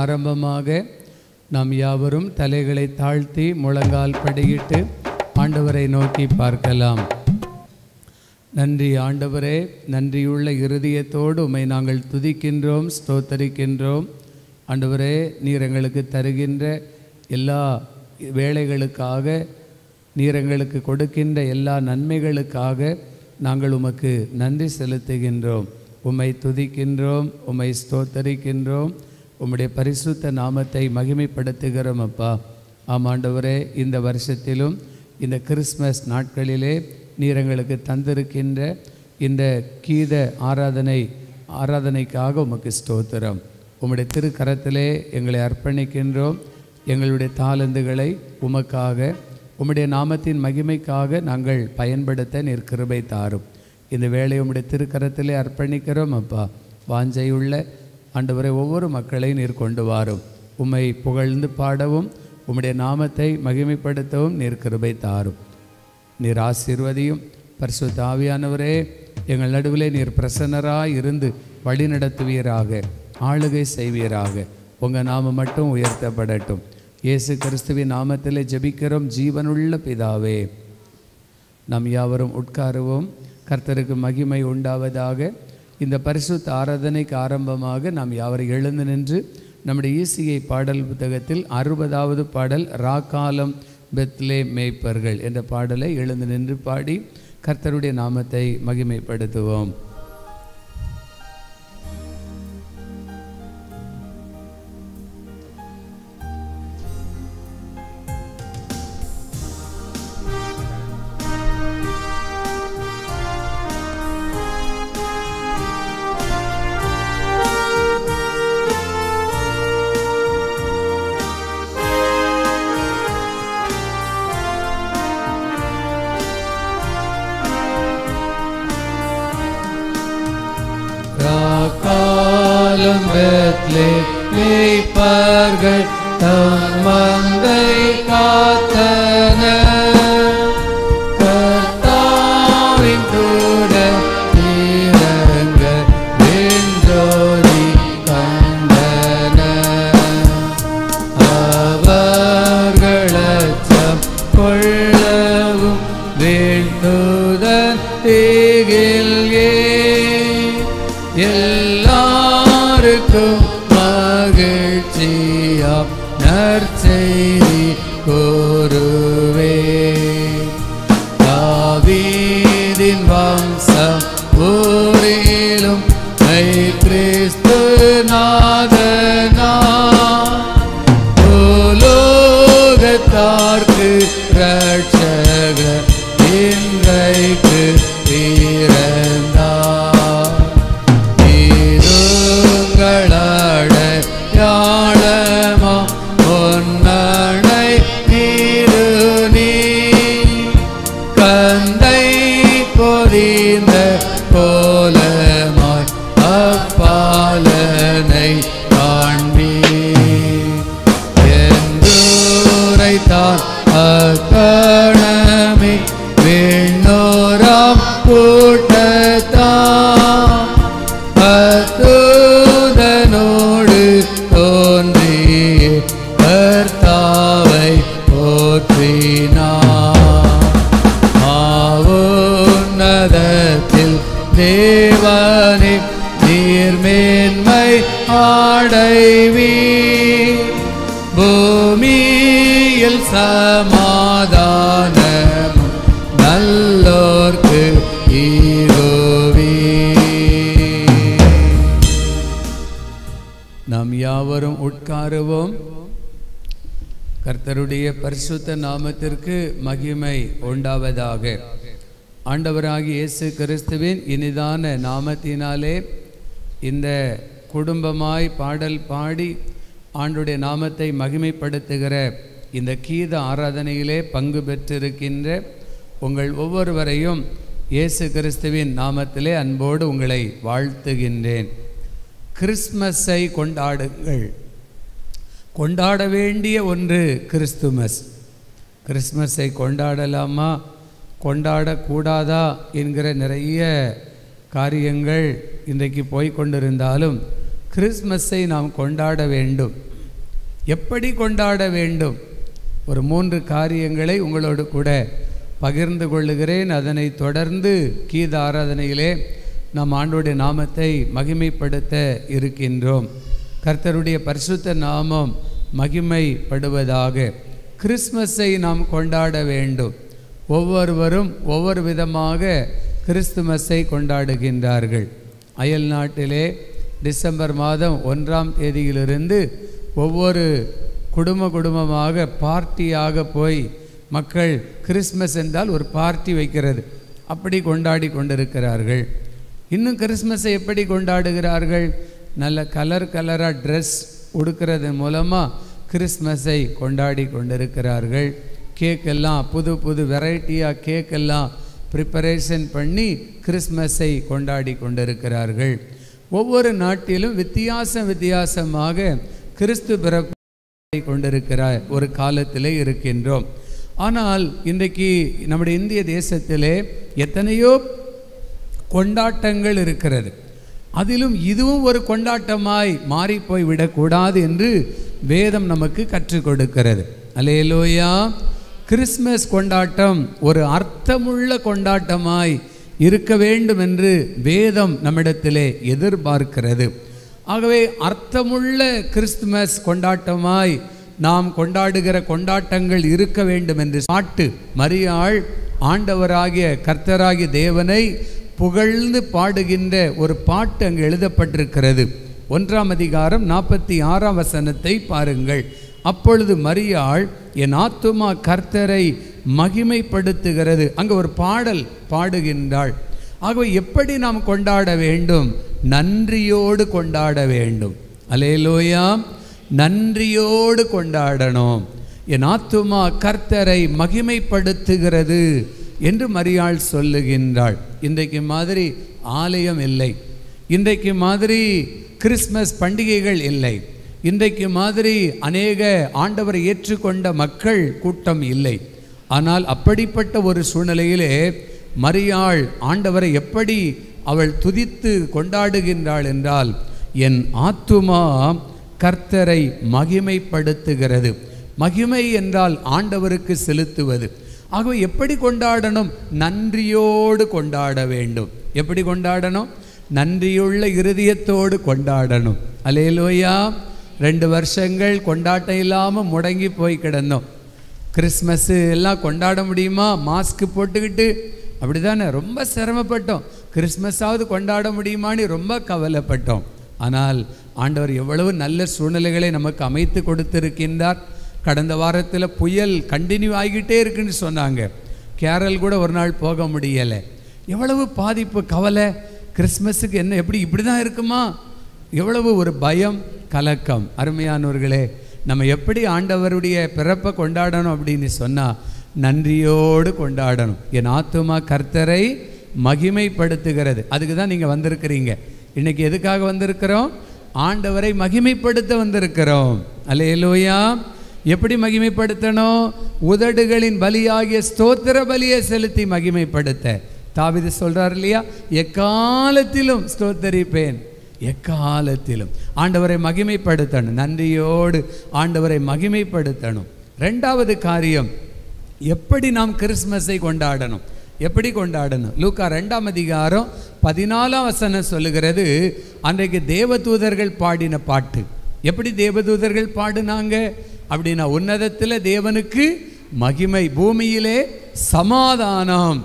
ஆரம்பமாக நாம் யாவரும் தலைகளை தாழ்த்தி முழங்கால் படியிட்டு ஆண்டவரை நோக்கி பார்க்கலாம் நன்றி ஆண்டவரே நன்றியுள்ள இருதயத்தோடு உம்மை நாங்கள் துதிக்கின்றோம் ஸ்தோத்தரிக்கின்றோம் ஆண்டவரே நீர் எங்களுக்கு தருகின்ற எல்லா வேலைகளுக்காக நீர் எங்களுக்கு கொடுக்கின்ற எல்லா நன்மைகளுக்காக நாங்கள் உமக்கு நன்றி செலுத்துகின்றோம் உம்மை துதிக்கின்றோம் உம்மை ஸ்தோத்தரிக்கின்றோம் உம்முடைய பரிசுத்த நாமத்தை மகிமைப்படுத்துகிறோம் அப்பா ஆமாண்டவரே இந்த வருஷத்திலும் இந்த கிறிஸ்மஸ் நாட்களிலே நீர் எங்களுக்கு தந்திருக்கின்ற இந்த கீத ஆராதனை ஆராதனைக்காக உமக்கு ஸ்தோத்திரம் உம்முடைய திருக்கரத்திலே எங்களை அர்ப்பணிக்கின்றோம் எங்களுடைய தாளந்துகளை உமக்காக உம்முடைய நாமத்தின் மகிமைக்காக நாங்கள் பயன்படுத்த நீர் கிருபை தாரும் இந்த வேலையை உம்முடைய திருக்கரத்திலே அர்ப்பணிக்கிறோம் அப்பா வாஞ்சையுள்ள ஆண்டவரை ஒவ்வொரு மக்களையும் நீர் கொண்டு வாரும் உம்மை புகழ்ந்து பாடவும் உம்முடைய நாமத்தை மகிமைப்படுத்தவும் நீர் கிருபை தாரும் நீர் ஆசீர்வதியும் பரிசுத்த ஆவியானவரே எங்கள் நடுவிலே நீர் பிரசன்னராய் இருந்து வழி நடத்துவீராக ஆளுகை செய்வீராக உங்கள் நாமம் மட்டும் உயர்த்தப்படட்டும் இயேசு கிறிஸ்துவின் நாமத்திலே ஜெபிக்கிறோம் ஜீவனுள்ள பிதாவே நாம் யாவரும் உட்காருவோம் கர்த்தருக்கு மகிமை உண்டாவதாக இந்த பரிசுத்த ஆராதனைக்கு ஆரம்பமாக நாம் யாவரும் எழுந்து நின்று நம்முடைய ஈசியை பாடல் புத்தகத்தில் அறுபதாவது பாடல் ராக்காலம் பெத்லே மேய்ப்பர்கள் என்ற பாடலை எழுந்து நின்று பாடி கர்த்தருடைய நாமத்தை மகிமைப்படுத்துவோம் ராக்காலம் பெத்லே மேய்ப்பர்கள் தம் மந்தை காத்தனர் கர்த்தாவின் கூட இறங்க வென்றோதி கண்டனர் அவர்களச்சம் கொள்ளவும் வீழ்ந்துதன் திகில் எல்லாருக்கும் மகிழ்ச்சியாம் நற்செய்தி கூறுவே தாவீதின் வம்சம் ஊரிலும் மெய் கிறிஸ்து நாதனா உலோகத்தார்க்கு ரட்சக இன்றைக்கு பிறந்தார் இருங்களடையாளமா பொன்னணை திருநீ கந்தை பொதிந்த கோலமாய் அப்பாலனை காண்பீ என்றுரைத்தான் அக்கணமே விண்ணோராம் கூட்டத்தான் அத்தூதனோடு தோன்றி கர்த்தாவை போற்றினார் ஆவுன்னதத்தில் தேவனே நீர்மேன்மை ஆடைவீர் பூமியில் சமாதானமும் நல்லோர்க்கு ஈரோவே நாம் யாவரும் உட்காருவோம் கர்த்தருடைய பரிசுத்த நாமத்திற்கு மகிமை உண்டாவதாக ஆண்டவராகிய இயேசு கிறிஸ்துவின் இனிதான நாமத்தினாலே இந்த குடும்பமாய் பாடல் பாடி ஆண்டுடைய நாமத்தை மகிமைப்படுத்துகிற இந்த கீத ஆராதனையிலே பங்கு பெற்றிருக்கின்ற உங்கள் ஒவ்வொருவரையும் இயேசு கிறிஸ்துவின் நாமத்திலே அன்போடு உங்களை வாழ்த்துகின்றேன் கிறிஸ்மஸை கொண்டாடுங்கள் கொண்டாட வேண்டிய ஒன்று கிறிஸ்துமஸ் கிறிஸ்மஸை கொண்டாடலாமா கொண்டாடக்கூடாதா என்கிற நிறைய காரியங்கள் இன்றைக்கு போய் கொண்டிருந்தாலும் கிறிஸ்மஸை நாம் கொண்டாட வேண்டும் எப்படி கொண்டாட வேண்டும் ஒரு மூன்று காரியங்களை உங்களோடு கூட பகிர்ந்து கொள்ளுகிறேன் அதனை தொடர்ந்து கீத ஆராதனையிலே நாம் ஆண்டோடைய நாமத்தை மகிமைப்படுத்த இருக்கின்றோம் கர்த்தருடைய பரிசுத்த நாமம் மகிமைப்படுவதாக கிறிஸ்மஸை நாம் கொண்டாட வேண்டும் ஒவ்வொருவரும் ஒவ்வொரு விதமாக கிறிஸ்துமஸை கொண்டாடுகின்றார்கள் அயல் நாட்டிலே டிசம்பர் மாதம் ஒன்றாம் தேதியிலிருந்து ஒவ்வொரு குடும்ப குடும்பமாக பார்ட்டியாக போய் மக்கள் கிறிஸ்மஸ் என்றால் ஒரு பார்ட்டி வைக்கிறது அப்படி கொண்டாடி கொண்டிருக்கிறார்கள் இன்னும் கிறிஸ்மஸை எப்படி கொண்டாடுகிறார்கள் நல்ல கலர் கலராக ட்ரெஸ் உடுக்கிறதன் மூலமாக கிறிஸ்மஸை கொண்டாடி கொண்டிருக்கிறார்கள் கேக் எல்லாம் புது புது வெரைட்டியாக கேக் எல்லாம் ப்ரிப்பரேஷன் பண்ணி கிறிஸ்மஸை கொண்டாடி கொண்டிருக்கிறார்கள் ஒவ்வொரு நாட்டிலும் வித்தியாசம் வித்தியாசமாக கிறிஸ்து பிறப்பை கொண்டிருக்கிற ஒரு காலத்திலே இருக்கின்றோம் ஆனால் இன்றைக்கு நம்முடைய இந்திய தேசத்திலே எத்தனையோ கொண்டாட்டங்கள் இருக்கிறது அதிலும் இதுவும் ஒரு கொண்டாட்டமாய் மாறிப்போய் விடக்கூடாது என்று வேதம் நமக்கு கற்றுக் கொடுக்கிறது அலேலோயா கிறிஸ்மஸ் கொண்டாட்டம் ஒரு அர்த்தமுள்ள கொண்டாட்டமாய் இருக்க வேண்டும் என்று வேதம் நம்மிடத்திலே எதிர்பார்க்கிறது ஆகவே அர்த்தமுள்ள கிறிஸ்துமஸ் கொண்டாட்டமாய் நாம் கொண்டாடுகிற கொண்டாட்டங்கள் இருக்க வேண்டும் என்று பாட்டு மரியாள் ஆண்டவராகிய கர்த்தராகிய தேவனை புகழ்ந்து பாடுகின்ற ஒரு பாட்டு அங்கு எழுதப்பட்டிருக்கிறது ஒன்றாம் அதிகாரம் நாற்பத்தி ஆறாம் வசனத்தை பாருங்கள் அப்பொழுது மரியாள் என் ஆத்துமா கர்த்தரை மகிமைப்படுத்துகிறது அங்கே ஒரு பாடல் பாடுகின்றாள் ஆகவே எப்படி நாம் கொண்டாட வேண்டும் நன்றியோடு கொண்டாட வேண்டும் அலேலோயா நன்றியோடு கொண்டாடணும் என் ஆத்துமா கர்த்தரை மகிமைப்படுத்துகிறது என்று மரியாள் சொல்லுகின்றாள் இன்றைக்கு மாதிரி ஆலயம் இல்லை இன்றைக்கு மாதிரி கிறிஸ்மஸ் பண்டிகைகள் இல்லை இன்றைக்கு மாதிரி அநேக ஆண்டவரை ஏற்றுக்கொண்ட மக்கள் கூட்டம் இல்லை ஆனால் அப்படிப்பட்ட ஒரு சூழ்நிலையிலே மரியாள் ஆண்டவரை எப்படி அவள் துதித்து கொண்டாடுகின்றாள் என்றால் என் ஆத்துமா கர்த்தரை மகிமைப்படுத்துகிறது மகிமை என்றால் ஆண்டவருக்கு செலுத்துவது ஆகவே எப்படி கொண்டாடணும் நன்றியோடு கொண்டாட வேண்டும் எப்படி கொண்டாடணும் நன்றியுள்ள இருதயத்தோடு கொண்டாடணும் அலேலோயா ரெண்டு வருஷங்கள் கொண்டாட்டம் இல்லாமல் முடங்கி போய் கிடந்தோம் கிறிஸ்மஸ்ஸு எல்லாம் கொண்டாட முடியுமா மாஸ்க் போட்டுக்கிட்டு அப்படி தானே ரொம்ப சிரமப்பட்டோம் கிறிஸ்மஸாவது கொண்டாட முடியுமான்னு ரொம்ப கவலைப்பட்டோம் ஆனால் ஆண்டவர் எவ்வளவு நல்ல சூழ்நிலைகளை நமக்கு அமைத்து கொடுத்திருக்கின்றார் கடந்த வாரத்தில் புயல் கண்டினியூ ஆகிக்கிட்டே இருக்குன்னு சொன்னாங்க கேரள் கூட ஒரு நாள் போக முடியலை எவ்வளவு பாதிப்பு கவலை கிறிஸ்மஸுக்கு என்ன எப்படி இப்படி தான் இருக்குமா எவ்வளவு ஒரு பயம் கலக்கம் அருமையானவர்களே நம்ம எப்படி ஆண்டவருடைய பிறப்பை கொண்டாடணும் அப்படின்னு சொன்னால் நன்றியோடு கொண்டாடணும் என் ஆத்துமா கர்த்தரை மகிமைப்படுத்துகிறது அதுக்கு தான் நீங்கள் வந்திருக்கிறீங்க இன்னைக்கு எதுக்காக வந்திருக்கிறோம் ஆண்டவரை மகிமைப்படுத்த வந்திருக்கிறோம் அல்லேலூயா எப்படி மகிமைப்படுத்தணும் உதடுகளின் பலியாகிய ஸ்தோத்திர பலியை செலுத்தி மகிமைப்படுத்த தாவிது சொல்றார் இல்லையா எக்காலத்திலும் ஸ்தோத்தரிப்பேன் எக்காலத்திலும் ஆண்டவரை மகிமைப்படுத்தணும் நன்றியோடு ஆண்டவரை மகிமைப்படுத்தணும் ரெண்டாவது காரியம் எப்படி நாம் கிறிஸ்மஸை கொண்டாடணும் எப்படி கொண்டாடணும் லூக்கா ரெண்டாம் அதிகாரம் பதினாலாம் வசனம் சொல்லுகிறது அன்றைக்கு தேவதூதர்கள் பாடின பாட்டு எப்படி தேவதூதர்கள் பாடினாங்க அப்படின்னா உன்னதத்தில் தேவனுக்கு மகிமை பூமியிலே சமாதானம்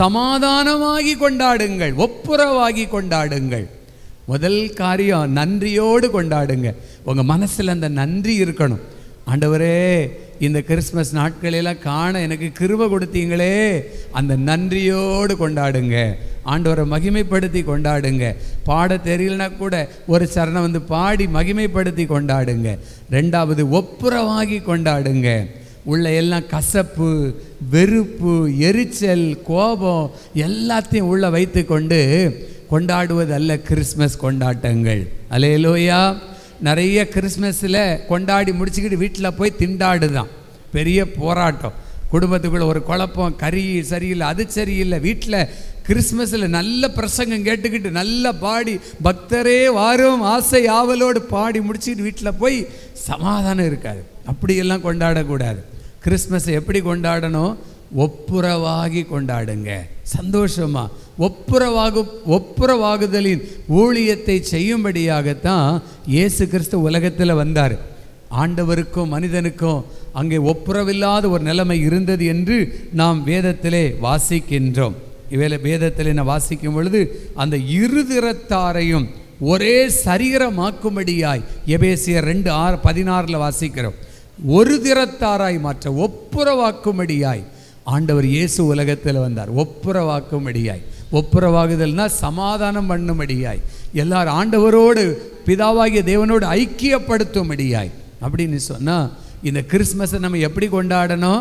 சமாதானமாகி கொண்டாடுங்கள் ஒப்புரவாகி கொண்டாடுங்கள் முதல் காரியம் நன்றியோடு கொண்டாடுங்க உங்கள் மனசில் அந்த நன்றி இருக்கணும் ஆண்டவரே இந்த கிறிஸ்மஸ் நாட்களெல்லாம் காண எனக்கு கிருப கொடுத்தீங்களே அந்த நன்றியோடு கொண்டாடுங்க ஆண்டவரை மகிமைப்படுத்தி கொண்டாடுங்க பாட தெரியலனா கூட ஒரு சரணம் வந்து பாடி மகிமைப்படுத்தி கொண்டாடுங்க ரெண்டாவது ஒப்புரவாகி கொண்டாடுங்க உள்ள எல்லாம் கசப்பு வெறுப்பு எரிச்சல் கோபம் எல்லாத்தையும் உள்ள வைத்து கொண்டு கொண்டாடுவது அல்ல கிறிஸ்மஸ் கொண்டாட்டங்கள் அலையலோயா நிறைய கிறிஸ்மஸில் கொண்டாடி முடிச்சுக்கிட்டு வீட்டில் போய் திண்டாடுதான் பெரிய போராட்டம் குடும்பத்துக்குள்ள ஒரு குழப்பம் கறி சரியில்லை அது சரியில்லை வீட்டில் கிறிஸ்மஸில் நல்ல பிரசங்கம் கேட்டுக்கிட்டு நல்ல பாடி பக்தரே வாரும் ஆசை ஆவலோடு பாடி முடிச்சுக்கிட்டு வீட்டில் போய் சமாதானம் இருக்காது அப்படியெல்லாம் கொண்டாடக்கூடாது கிறிஸ்மஸை எப்படி கொண்டாடணும் ஒப்புரவாகி கொண்டாடுங்க சந்தோஷமா ஒப்புரவாகு ஒப்புரவாகுதலின் ஊழியத்தை செய்யும்படியாகத்தான் இயேசு கிறிஸ்து உலகத்தில் வந்தார் ஆண்டவருக்கும் மனிதனுக்கும் அங்கே ஒப்புரவில்லாத ஒரு நிலைமை இருந்தது என்று நாம் வேதத்திலே வாசிக்கின்றோம் இவேளை வேதத்திலே நான் வாசிக்கும் பொழுது அந்த இருதிறத்தாரையும் ஒரே சரீரமாக்கும்படியாய் எபேசியர் ரெண்டு ஆறு பதினாறில் வாசிக்கிறோம் ஒரு திறத்தாராய் மாற்ற ஒப்புரவாக்கும்படியாய் ஆண்டவர் இயேசு உலகத்தில் வந்தார் ஒப்புரவாக்கும்படியாய் ஒப்புரவாகுதல்னா சமாதானம் பண்ணும்படியாய் எல்லாரும் ஆண்டவரோடு பிதாவாகிய தேவனோடு ஐக்கியப்படுத்தும்படியாய் அப்படின்னு சொன்னால் இந்த கிறிஸ்மஸை நம்ம எப்படி கொண்டாடணும்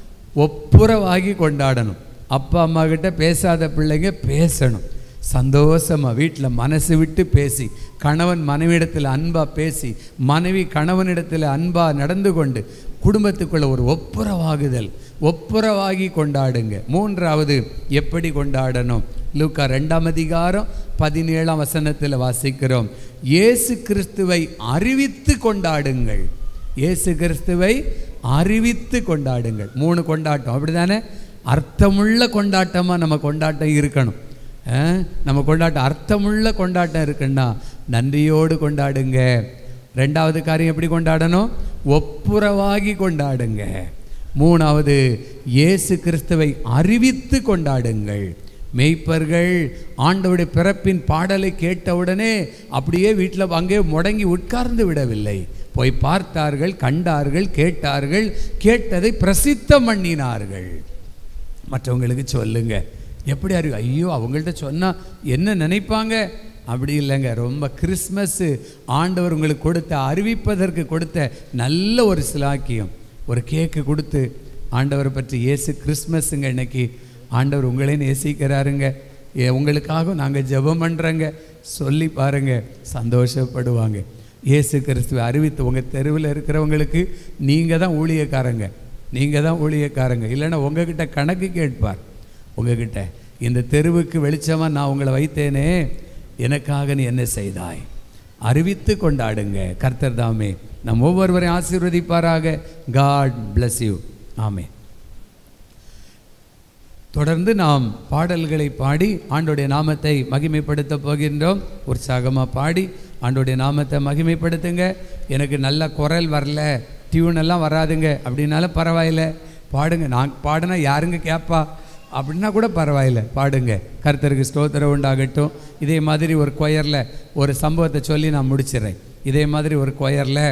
ஒப்புரவாகி கொண்டாடணும் அப்பா அம்மா கிட்ட பேசாத பிள்ளைங்க பேசணும் சந்தோஷமாக வீட்டில் மனசு விட்டு பேசி கணவன் மனைவியிடத்தில் அன்பாக பேசி மனைவி கணவனிடத்தில் அன்பாக நடந்து கொண்டு குடும்பத்துக்குள்ள ஒரு ஒப்புரவாகுதல் ஒப்புரவாகி கொண்டாடுங்க மூன்றாவது எப்படி கொண்டாடணும் லூக்கா ரெண்டாம் அதிகாரம் பதினேழாம் வசனத்தில் வாசிக்கிறோம் இயேசு கிறிஸ்துவை அறிவித்து கொண்டாடுங்கள் இயேசு கிறிஸ்துவை அறிவித்து கொண்டாடுங்கள் மூணு கொண்டாட்டம் அப்படிதானே அர்த்தமுள்ள கொண்டாட்டமாக நம்ம கொண்டாட்டம் இருக்கணும் ஆ? நம்ம கொண்டாட்டம் அர்த்தமுள்ள கொண்டாட்டம் இருக்குன்னா நன்றியோடு கொண்டாடுங்க ரெண்டாவது காரியம் எப்படி கொண்டாடணும் ஒப்புரவாகி கொண்டாடுங்க மூணாவது இயேசு கிறிஸ்துவை அறிவித்து கொண்டாடுங்கள் மெய்ப்பர்கள் ஆண்டவருடைய பிறப்பின் பாடலை கேட்டவுடனே அப்படியே வீட்டில் அங்கே முடங்கி உட்கார்ந்து விடவில்லை போய் பார்த்தார்கள் கண்டார்கள் கேட்டார்கள் கேட்டதை பிரசித்தம் பண்ணினார்கள் மற்றவங்களுக்கு சொல்லுங்க எப்படி அறிவு ஐயோ அவங்கள்ட்ட சொன்னால் என்ன நினைப்பாங்க அப்படி இல்லைங்க ரொம்ப கிறிஸ்மஸ்ஸு ஆண்டவர் உங்களுக்கு கொடுத்த அறிவிப்பதற்கு கொடுத்த நல்ல ஒரு சிலாக்கியம் ஒரு கேக்கு கொடுத்து ஆண்டவரை பற்றி இயேசு கிறிஸ்மஸுங்க இன்னைக்கு ஆண்டவர் உங்களே நேசிக்கிறாருங்க ஏ உங்களுக்காக நாங்கள் ஜெபம் பண்ணுறோங்க சொல்லி பாருங்க சந்தோஷப்படுவாங்க இயேசு கிறிஸ்துவை அறிவித்து உங்கள் தெருவில் இருக்கிறவங்களுக்கு நீங்கள் தான் ஊழியக்காரங்க நீங்கள் தான் ஊழியக்காரங்க இல்லைன்னா உங்ககிட்ட கணக்கு கேட்பார் உங்ககிட்ட இந்த தெருவுக்கு வெளிச்சமாக நான் உங்களை வைத்தேனே எனக்காக நீ என்ன செய்தாய் அறிவித்து கொண்டாடுங்க கர்த்தர் தாமே நம் ஒவ்வொருவரையும் ஆசீர்வதிப்பாராக காட் bless யூ ஆமே தொடர்ந்து நாம் பாடல்களை பாடி ஆண்டோடைய நாமத்தை மகிமைப்படுத்த போகின்றோம் உற்சாகமாக பாடி ஆண்டோடைய நாமத்தை மகிமைப்படுத்துங்க எனக்கு நல்ல குரல் வரல டியூன் எல்லாம் வராதுங்க அப்படின்னாலும் பரவாயில்ல பாடுங்க நான் பாடினா யாருங்க கேட்பா அப்படின்னா கூட பரவாயில்ல பாடுங்க கர்த்தருக்கு ஸ்தோத்திரம் உண்டாகட்டும் இதே மாதிரி ஒரு கொயரில் ஒரு சம்பவத்தை சொல்லி நான் முடிச்சிடுறேன் இதே மாதிரி ஒரு கொயரில்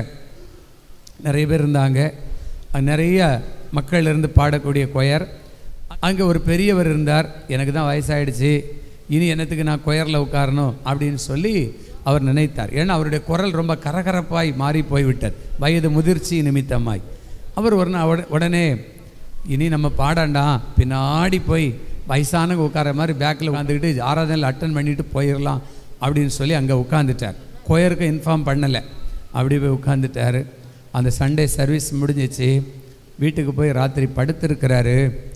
நிறைய பேர் இருந்தாங்க அங்க நிறைய மக்கள் இருந்து பாடக்கூடிய கொயர் அங்கே ஒரு பெரியவர் இருந்தார் எனக்கு தான் வயசாயிடுச்சு இனி என்னத்துக்கு நான் கொயரில் உட்காரணும் அப்படின்னு சொல்லி அவர் நினைத்தார் ஏன்னா அவருடைய குரல் ரொம்ப கரகரப்பாய் மாறி போய்விட்டது வயது முதிர்ச்சி நிமித்தமாய் அவர் ஒரு நாள் உட- உடனே இனி நம்ம பாடாண்டாம் பின்னாடி போய் வயசானவங்க உட்கார மாதிரி பேக்கில் உட்காந்துக்கிட்டு ஆராதனையில் அட்டன் பண்ணிட்டு போயிடலாம் அப்படின்னு சொல்லி அங்கே உட்காந்துட்டார் கொயருக்கு இன்ஃபார்ம் பண்ணலை அப்படி போய் உட்காந்துட்டார் அந்த சண்டே சர்வீஸ் முடிஞ்சிச்சு வீட்டுக்கு போய் ராத்திரி படுத்திருக்கிறாரு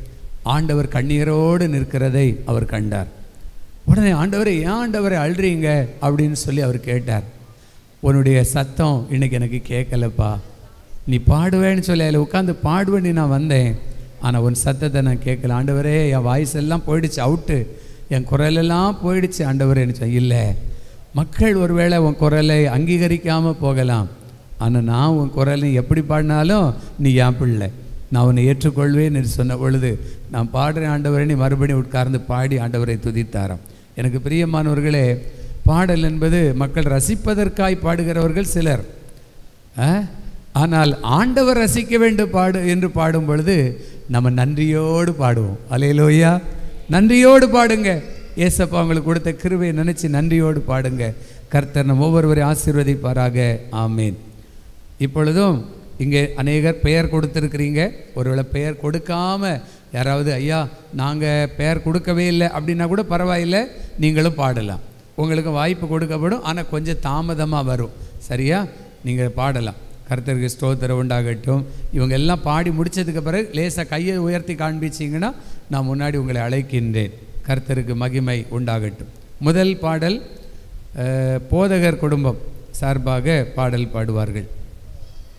ஆண்டவர் கண்ணீரோடு நிற்கிறதை அவர் கண்டார் உடனே ஆண்டவரே ஏன் ஆண்டவரை அழுறீங்க அப்படின்னு சொல்லி அவர் கேட்டார் உன்னுடைய சத்தம் இன்னைக்கு எனக்கு கேட்கலப்பா நீ பாடுவேன்னு சொல்லி அதில் உட்காந்து பாடுவேன்னு நான் வந்தேன் ஆனால் உன் சத்தத்தை நான் கேட்கல ஆண்டவரே என் வாய்ஸ் எல்லாம் போயிடுச்சு அவுட்டு என் குரலெல்லாம் போயிடுச்சு ஆண்டவரேன்னு சொன்னேன் இல்லை மக்கள் ஒருவேளை உன் குரலை அங்கீகரிக்காமல் போகலாம் ஆனால் நான் உன் குரலை எப்படி பாடினாலும் நீ என் பிள்ளை நான் உன்னை ஏற்றுக்கொள்வேன் என்று சொன்ன பொழுது நான் பாடுறேன் ஆண்டவரை நீ மறுபடியும் உட்கார்ந்து பாடி ஆண்டவரை துதித்தாராம் எனக்கு பிரியமானவர்களே பாடல் என்பது மக்கள் ரசிப்பதற்காய் பாடுகிறவர்கள் சிலர் ஆ? ஆனால் ஆண்டவர் ரசிக்க வேண்டும் பாடு என்று பாடும் பொழுது நம்ம நன்றியோடு பாடுவோம் அலையிலோயா நன்றியோடு பாடுங்க ஏசப்பா உங்களுக்கு கொடுத்த கிருபையை நினைச்சு நன்றியோடு பாடுங்க கர்த்தர் நம் ஒவ்வொருவரையும் ஆசீர்வதிப்பாராக ஆமேன் இப்பொழுதும் இங்கே அநேகர் பெயர் கொடுத்துருக்கிறீங்க ஒருவேளை பெயர் கொடுக்காம யாராவது ஐயா நாங்கள் பெயர் கொடுக்கவே இல்லை அப்படின்னா கூட பரவாயில்லை நீங்களும் பாடலாம் உங்களுக்கு வாய்ப்பு கொடுக்கப்படும் ஆனால் கொஞ்சம் தாமதமாக வரும் சரியா நீங்கள் பாடலாம் கர்த்தருக்கு ஸ்தோத்திரம் உண்டாகட்டும் இவங்க எல்லாம் பாடி முடிச்சதுக்கு பிறகு லேசாக கையை உயர்த்தி காண்பிச்சிங்கன்னா நான் முன்னாடி உங்களை அழைக்கின்றேன் கர்த்தருக்கு மகிமை உண்டாகட்டும் முதல் பாடல் அஹ், போதகர் குடும்பம் சார்பாக பாடல் பாடுவார்கள்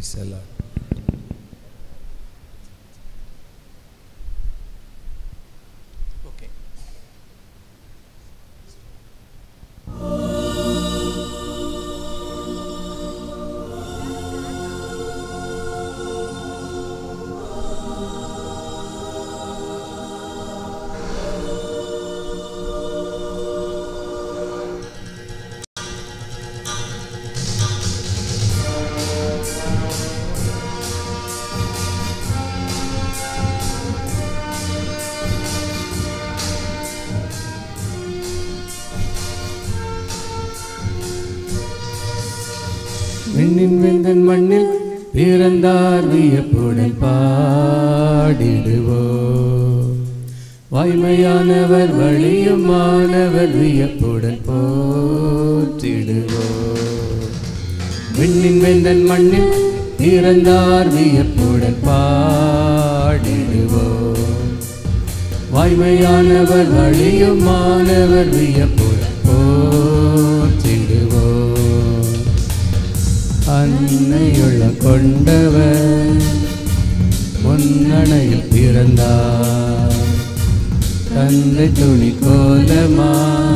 Praise the Lord. Okay. விண்ணின் வெந்தன் மண்ணில் பிறந்தார் வியப்புடன் பாடிடுவோ வாய்மையானவர் வழியுமானவர் வியப்புடன் போற்றிடுவோ விண்ணின் வெந்தன் மண்ணில் பிறந்தார் வியப்புடன் பாடிடுவோ வாய்மையானவர் வழியுமானவர் வியப்புடன் போற்றிடுவோ அன்னையுள்ள கொண்டவர் முன்னணையில் பிறந்தார் தந்தை துணி கோலமா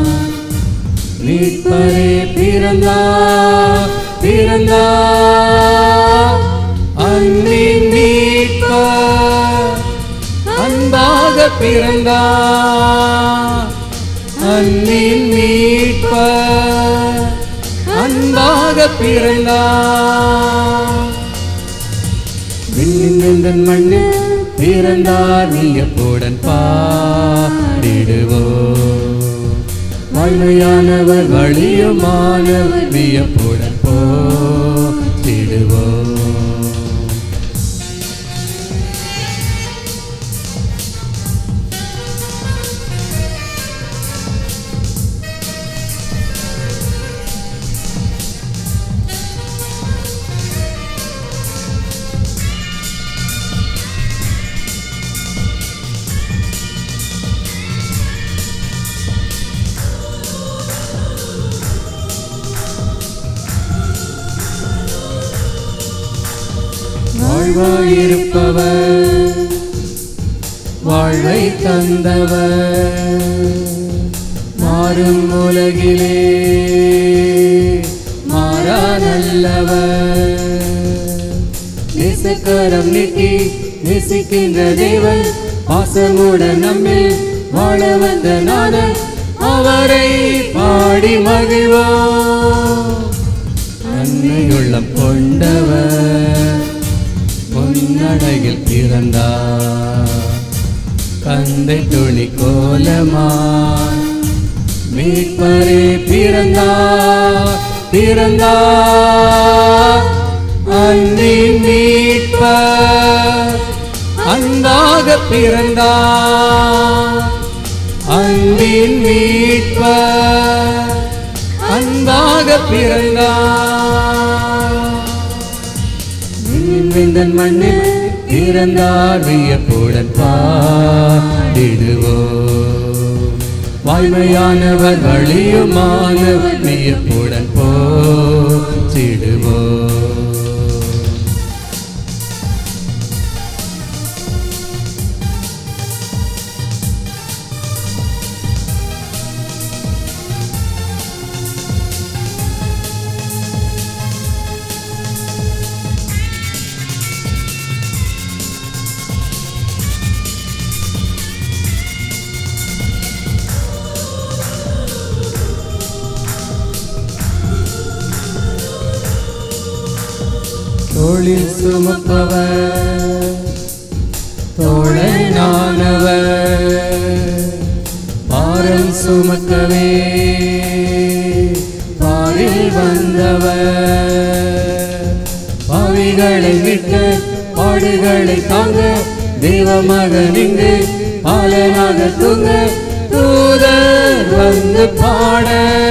மீட்பரே பிறந்தார் பிறந்தார் அன்பின் மீட்பர் அன்பாக பிறந்தார் அன்பின் மீட்பர் அன்பாக பிறந்தார் விண்ணின் வெந்தன் மண்ணில் பிறந்தார் வியப்புடன் பாடிடுவோ வாழ்மையானவர் வழியுமானவர் வியப்புடன் போற்றிடுவோ வாழ்வாயிருப்பவர் வாழ்வை தந்தவர் மாறும் உலகிலே மாறா நல்லவர் நேசக்கரம் நீட்டி நேசிக்கின்ற தேவன் பாசமுடன் நம்மில் வாழ வந்த நாதன் அவரை பாடி மகிழ்வோம் அன்னையுள்ளம் கொண்டவர் பொன்னடையில் பிறந்தார் கந்தை துணி கோலமாய் மீட்பரே பிறந்தார் பிறந்தார் அன்பின் மீட்பர் அன்பாக பிறந்தார் அன்பின் மீட்பர் அன்பாக பிறந்தார் விண்ணின் மண்ணில் பிறந்தார் வியப்புடன் பாடிடுவோ வாய்மையானவர் வழியுமானவர் வியப்புடன் போச்சிடுவோ தோளில் சுமப்பவர் தோழனானவர் பாரம் சுமக்கவே பாரில் வந்தவர் பாவிகளை விட்டு பாடுகளை தாங்க தெய்வமகன் இங்கு பாலனாக தூங்க தூதர் வந்து பாட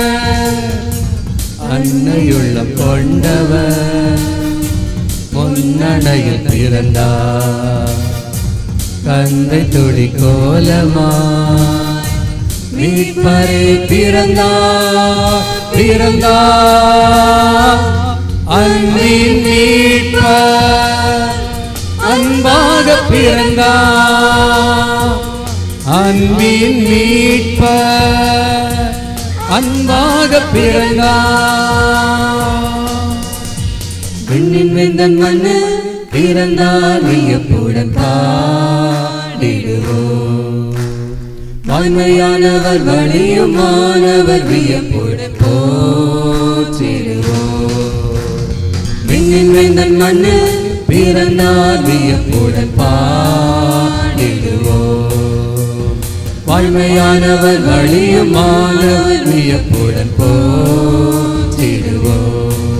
அன்னையுள்ள கொண்டவர் முன்னடையில் பிறந்தார் கந்தை துடி கோலமா மீட்பரே பிறந்தார் பிறந்தார் அன்பின் மீட்பர் அன்பாக பிறந்தார் அன்பின் மீட்பர் அன்பாக பிறந்தார் விண்ணின் வெந்தன் மண்ணு பிறந்தார் வியப்புடன் பாடிடுவோம் வாய்மையானவர் வழியுமானவர் வியப்புடன் போற்றிடுவோம் விண்ணின் வெந்தன் மண்ணு பிறந்தார் வியப்புடன் பாடிடுவோம் வாய்மையானவர் வழியுமானவர் வியப்புடன் போற்றிடுவோம்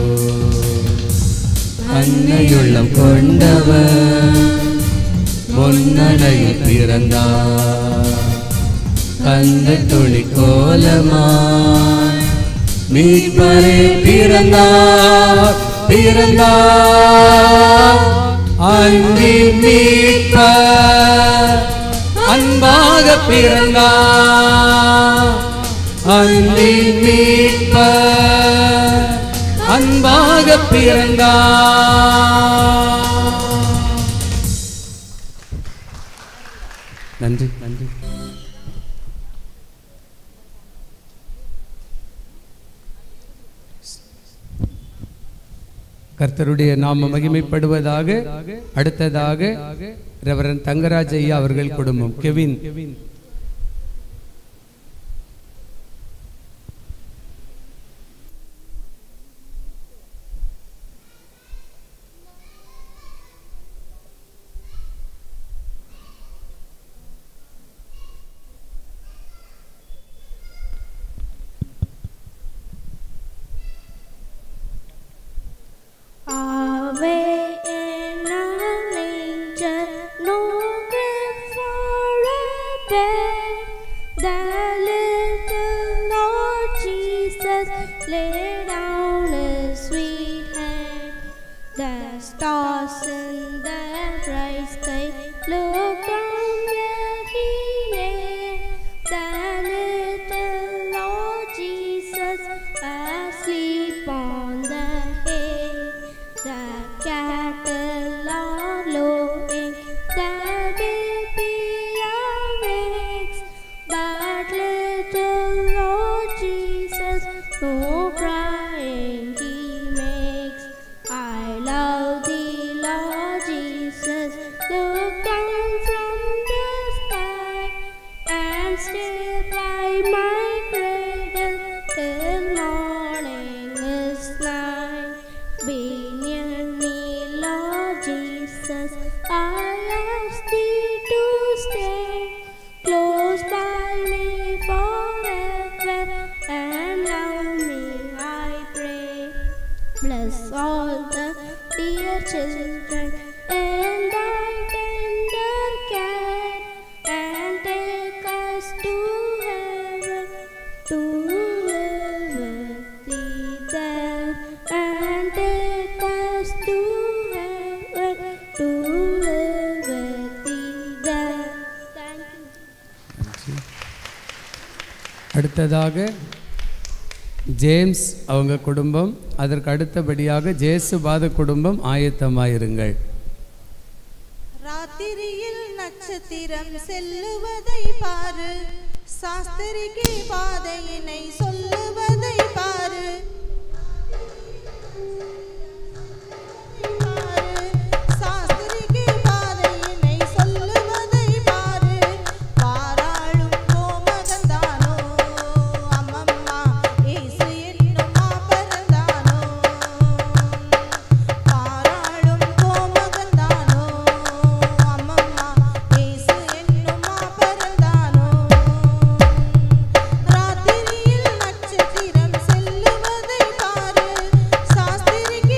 அன்னையுள்ளம் கொண்டவர் பொன்னனையில் பிறந்தார் கந்த துளி கோலமாய் மீட்பரே பிறந்தார் பிறந்தார் அன்பின் மீட்பர் அன்பாக பிறந்தார் அன்பின் மீட்பர் அன்பாக பிறந்தார் நன்றி நன்றி கர்த்தருடைய நாம மகிமைப்படுவதாக அடுத்ததாக ரெவரன் தங்கராஜ் ஐயா அவர்கள் குடும்பம் Kevin Ave in a manger, no grave for a bed. The little Lord Jesus lay down his sweet head. The stars in the bright sky look down where he lay. The little Lord Jesus asleep on the hay. The cattle are lowing, the baby awakes, but little Lord Jesus, no crying he makes. I love thee, Lord Jesus, look down from the sky and stay by my cradle till morning is nigh. Be near me, Lord Jesus, I ask thee to stay close by me forever and love me, I pray. Bless all the dear children in thy tender care and take us to heaven to live with thee there and take us to heaven to live with thee there. Thank you. அடுத்ததாக James அவங்க குடும்பம் அதற்கு அடுத்தபடியாக ஜேசுபாத குடும்பம் ஆயத்தமாயிருங்கள் ராத்திரியில் நட்சத்திரம் செல்லுவதை பாரு சாஸ்திரிக்கு பாதையினை சொல்லுவதை பாரு பாரு. சாஸ்திரிக்கு பாதையினை சொல்லுவதை பாரு பாராளும் கோமகந்தானோ அம்மம்மா இயேசு என்னும் மாபரந்தானோ பாராளும் கோமகந்தானோ அம்மம்மா இயேசு என்னும் மாபரந்தானோ ராத்திரியில் நட்சத்திரம் செல்லுவதை பாரு சாஸ்திரிக்கு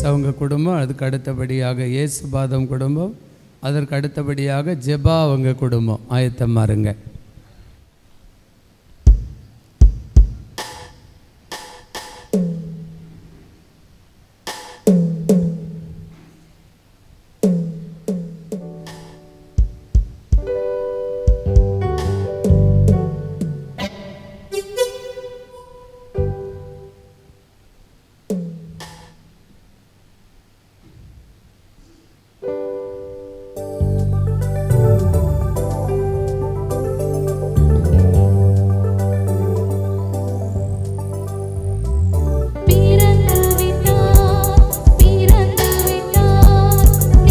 ஜேம்ஸ் அவங்க குடும்பம் அதுக்கு அடுத்தபடியாக இயேசுபாதம் குடும்பம் அதற்கு அடுத்தபடியாக ஜெபா அவங்க குடும்பம் ஆயத்தமாக இருங்க பிறந்து விட்டார் பிறந்து விட்டார்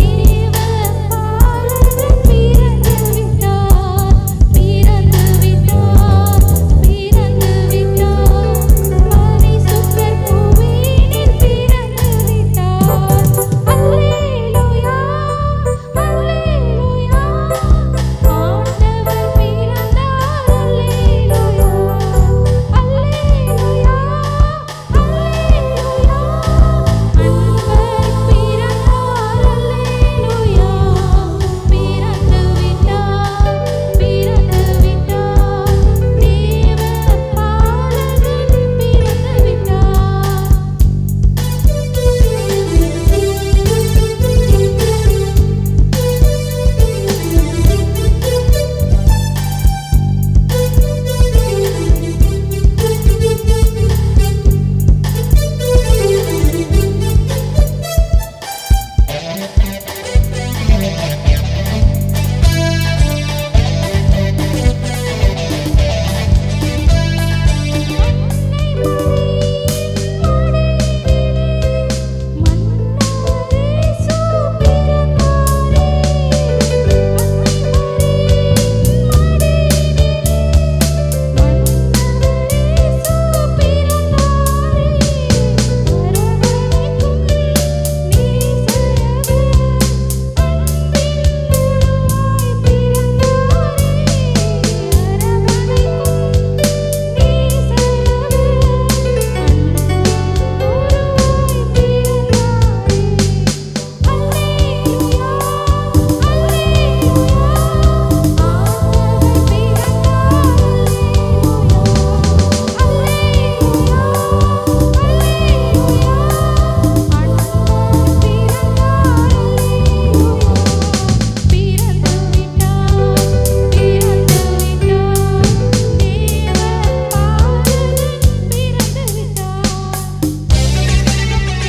தேவபாலகன் பிறந்து விட்டார் பிறந்து விட்டார் பிறந்து விட்டார் பரிசுத்தர் பூமியில் பிறந்து விட்டார் அல்லேலூயா அல்லேலூயா ஆண்டவர் பிறந்தார் அல்லேலூயா அல்லேலூயா பிறந்து விட்டார் பிறந்து விட்டார் தேவபாலகன் பிறந்து விட்டார்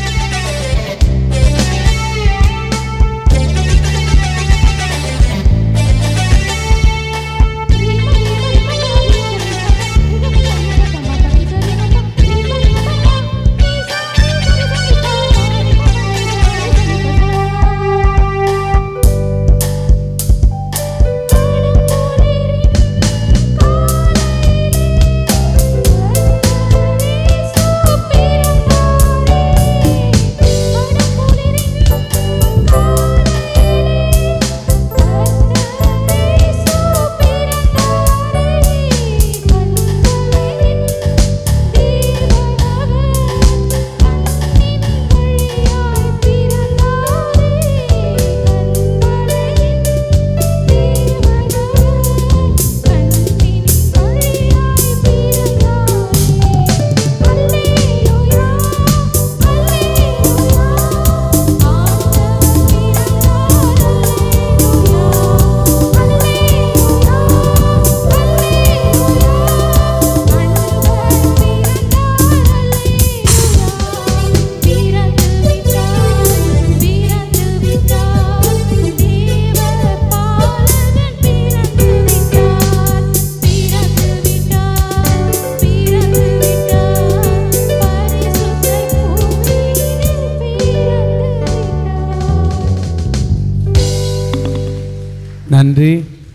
நன்றி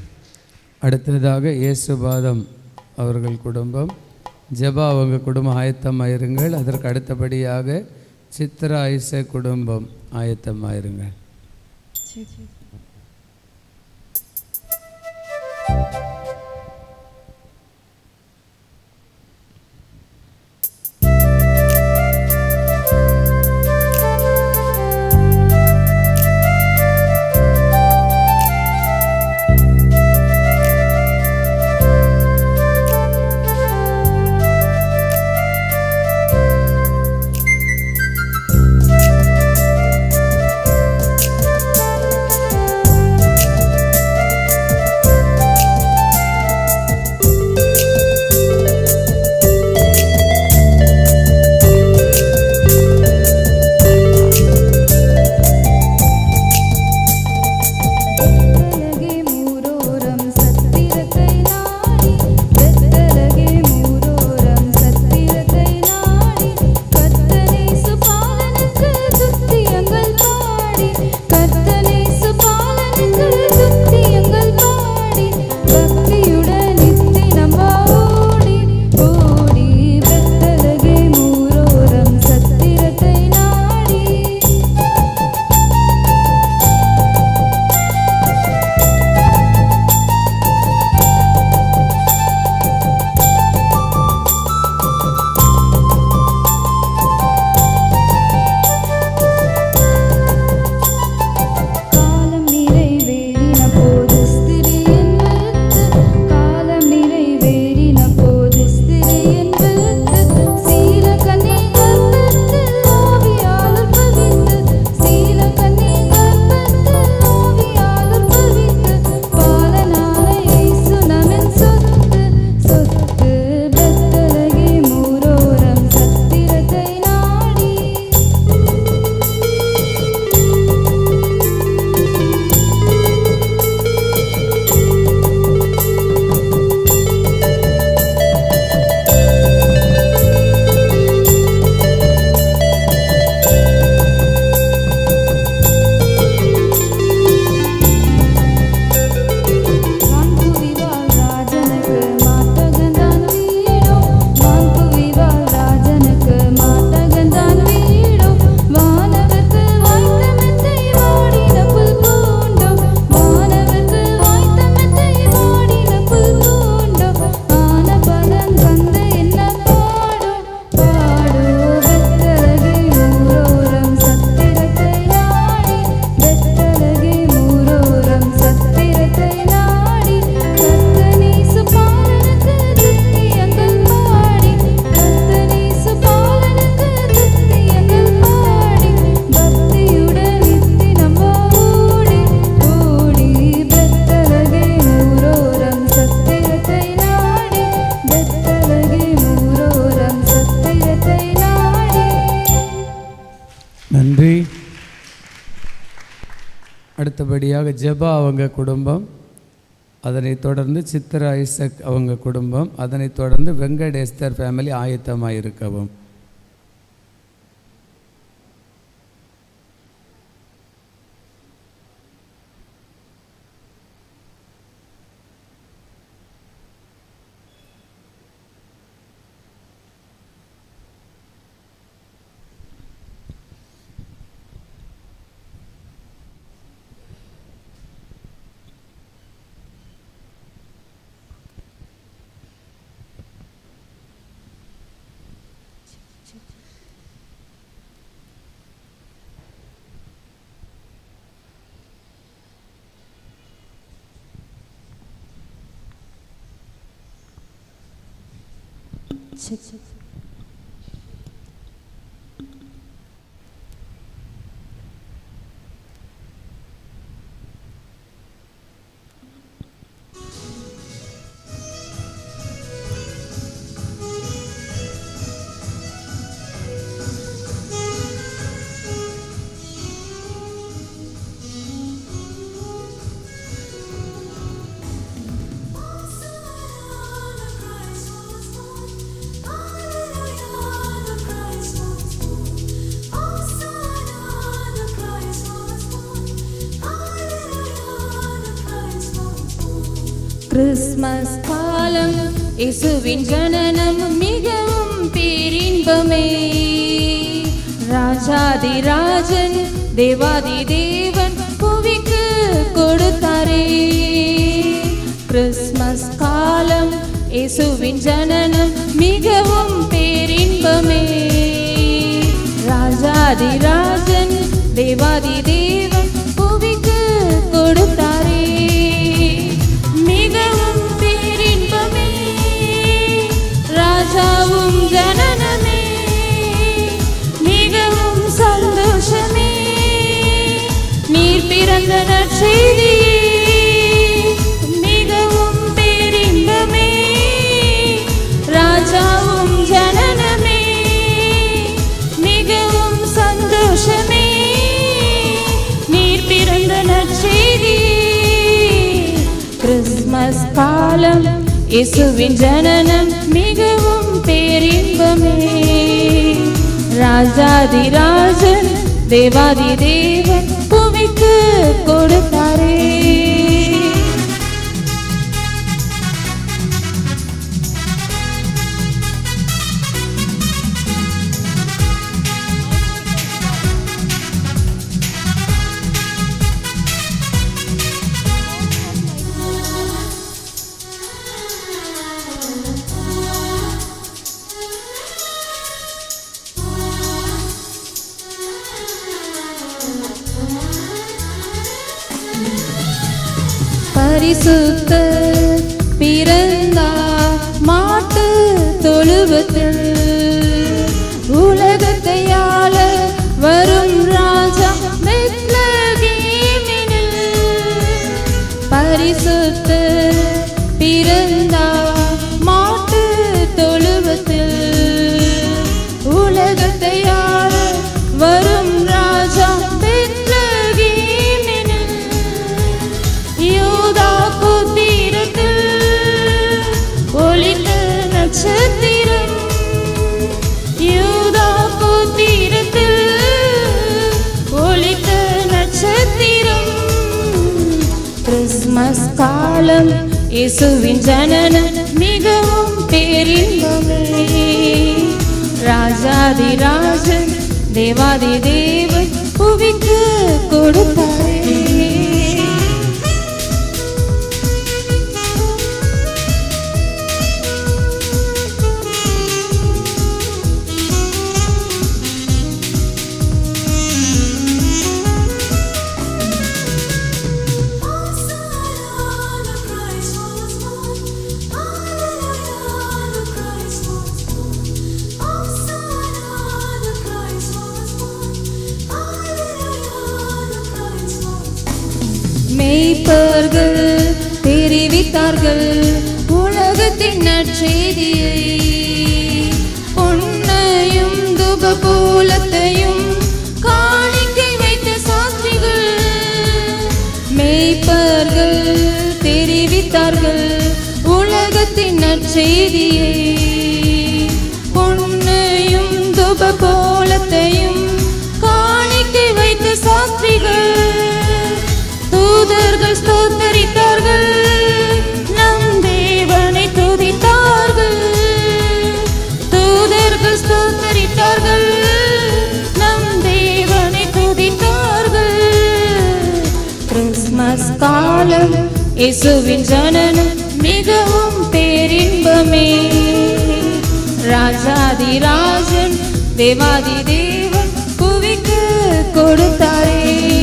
அடுத்ததாக இயேசுபாதம் அவர்கள் குடும்பம் ஜெபா அவங்க குடும்பம் ஆயத்தமாயிருங்கள் அதற்கு அடுத்தபடியாக சித்ரா ஐச குடும்பம் ஆயத்தமாயிருங்கள் ஆ அடுத்தபடியாக ஜெபா அவங்க குடும்பம் அதனைத் தொடர்ந்து சித்ரா ஐசக் அவங்க குடும்பம் அதனைத் தொடர்ந்து வெங்கட் எஸ்தர் ஃபேமிலி ஆயத்தமாக இருக்கவும் கிறிஸ்மஸ் காலம் இயேசுவின் ஜனனம் மிகவும் பேரின்பமே ராஜாதி ராஜன் தேவாதி தேவன் புவிக்கு கொடுத்தாரே கிறிஸ்மஸ் காலம் இயேசுவின் ஜனனம் மிகவும் பேரின்பமே ராஜாதி ராஜன் தேவாதி தேவன் புவிக்கு கொடுத்தாரே மிகவும் பேரின்பமே ராஜாவும் ஜனனமே மிகவும் சந்தோஷமே நீர் பிறந்த நற்செய்தியே மிகவும் பேரின்பமே ராஜாவும் ஜனனமே மிகவும் சந்தோஷமே நீர் பிறந்த நற்செய்தியே கிறிஸ்மஸ் காலம் இயேசுவின் ஜனனம் மிகவும் பேரின்பமே ராஜாதி ராஜன் தேவாதி தேவன் புவிக்கு கொடுத்தாரே பரிசுத்த பிறந்தா மாட்டு தொழுவத்தில் உலகத்தையாள வரும் ராஜா பெத்லகேமினில் பரிசுத்த பிறந்தா மாட்டு தொழுவத்தில் உலகத்தையாள வரும் ராஜா பெத்லகேமினில் யூதா குத்தீரத்தில் ஒளித்த நட்சத்திரம் யூதா குத்தீரத்தில் ஒளித்த நட்சத்திரம் கிறிஸ்மஸ் காலம் இயேசுவின் ஜனனம் மிகவும் பேரின்பமே ராஜாதி ராஜன் தேவாதி தேவன் புவிக்கு கொடுத்தாரே மெய்ப்பர்கள் தெரிவித்தார்கள் உலகத்தின் நற்செய்தியை பொன்னையும் துபகூலத்தையும் காணிக்கை வைத்த சாஸ்திரிகள் மேய்ப்பர்கள் தெரிவித்தார்கள் உலகத்தின் நற்செய்தியை பொன்னையும் துப கோலத்தையும் காணிக்கை வைத்த சாஸ்திரிகள் தூதர்கள் ஸ்தோத்தரித்தார்கள் நம் தேவனை துதித்தார்கள் தூதர்கள் ஸ்தோத்தரித்தார்கள் நம் தேவனை துதித்தார்கள் கிறிஸ்மஸ் காலம் இயேசுவின் ஜனனம் மிகவும் பேரின்பமே ராஜாதி ராஜன் தேவாதி தேவன் புவிக்கு கொடுத்தாரே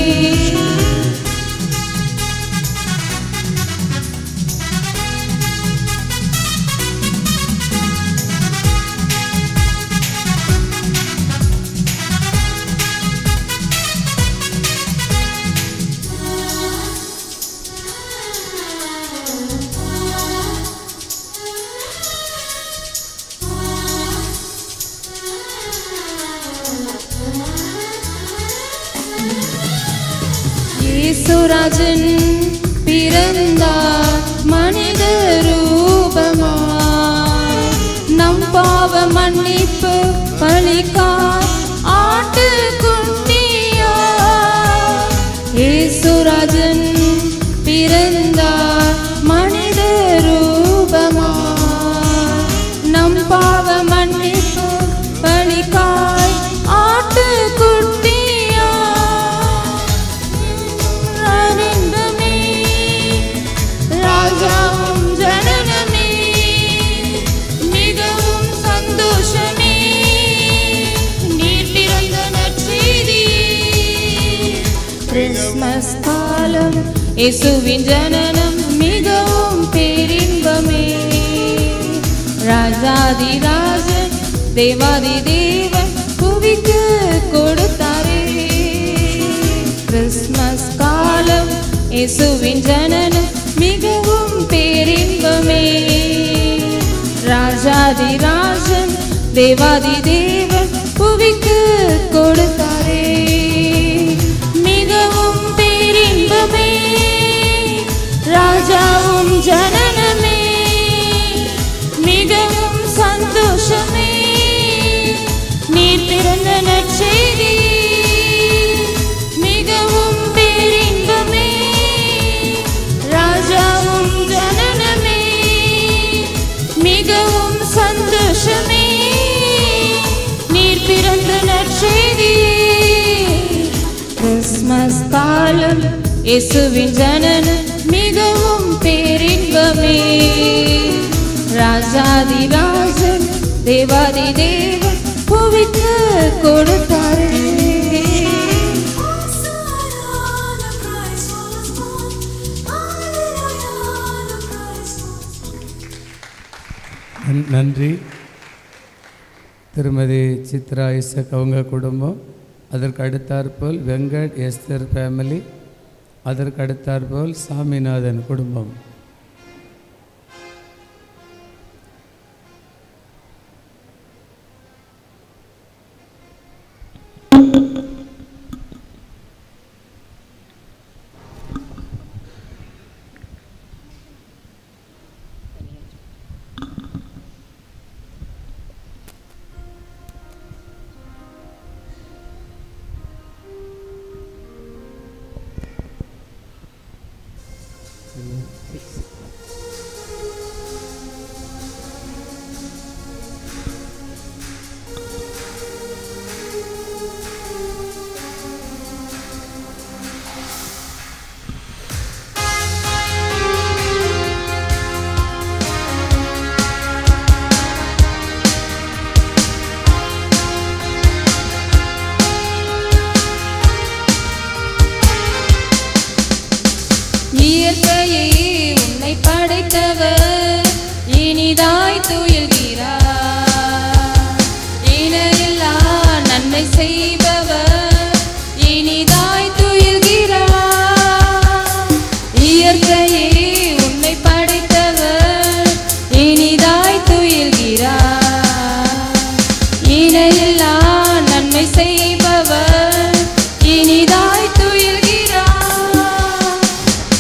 இயேசுராஜன் பிறந்தார் மனித ரூபமாய் நம் பாவ மன்னிப்பு பலிக்காய் ஆட்டு குட்டியா இயேசுராஜன் பிறந்தார் மனித ரூபமாய் நம் பாவ மன்னிப்பு பலிக்காய் ஆட்டு குட்டியா ஆனந்தமே ராஜாவும் ஜனனமே மிகவும் சந்தோஷமே நீர் பிறந்த நற்செய்தியே கிறிஸ்மஸ் காலம் இயேசுவின் ஜனனம் மிகவும் பேரின்பமே ராஜாதி ராஜன் தேவாதி தேவன் புவிக்கு கொடுத்தாரே கிறிஸ்மஸ் காலம் இயேசுவின் ஜனனம் மிகவும் பேரின்பமே ராஜாதி ராஜன் தேவாதி தேவன் புவிக்கு கொடுத்தாரே மிகவும் பேரின்பமே ராஜாவும் ஜனனமே மிகவும் சந்தோஷமே நீர் பிறந்த நற்செய்தி மிகவும் பேரின்பமே ராஜாவும் ஜனனமே மிகவும் சந்தோஷமே நீர் பிறந்த நற்செய்தி கிறிஸ்மஸ் காலம் இயேசுவின் ஜனனம் மிகவும் பேரின்பமே ராஜாதி ராஜன் தேவாதி தேவன் புவிக்கு கொடுத்தாரே நன்- நன்றி திருமதி சித்ரா இசக் அவங்க குடும்பம் அதற்கு அடுத்தாற்போல் வெங்கட் எஸ்தர் ஃபேமிலி அதற்கு அடுத்தாற்போல் சாமிநாதன் குடும்பம் இயற்கையை உன்னை படைத்தவர் இனிதாய் துயில்கிறார் இணையில்லா நன்மை செய்பவர் இனிதாய் துயில்கிறார் இயற்கையை உன்னை படைத்தவர் இனிதாய் துயில்கிறார் இணையில்லா நன்மை செய்பவர் இனிதாய் துயில்கிறார்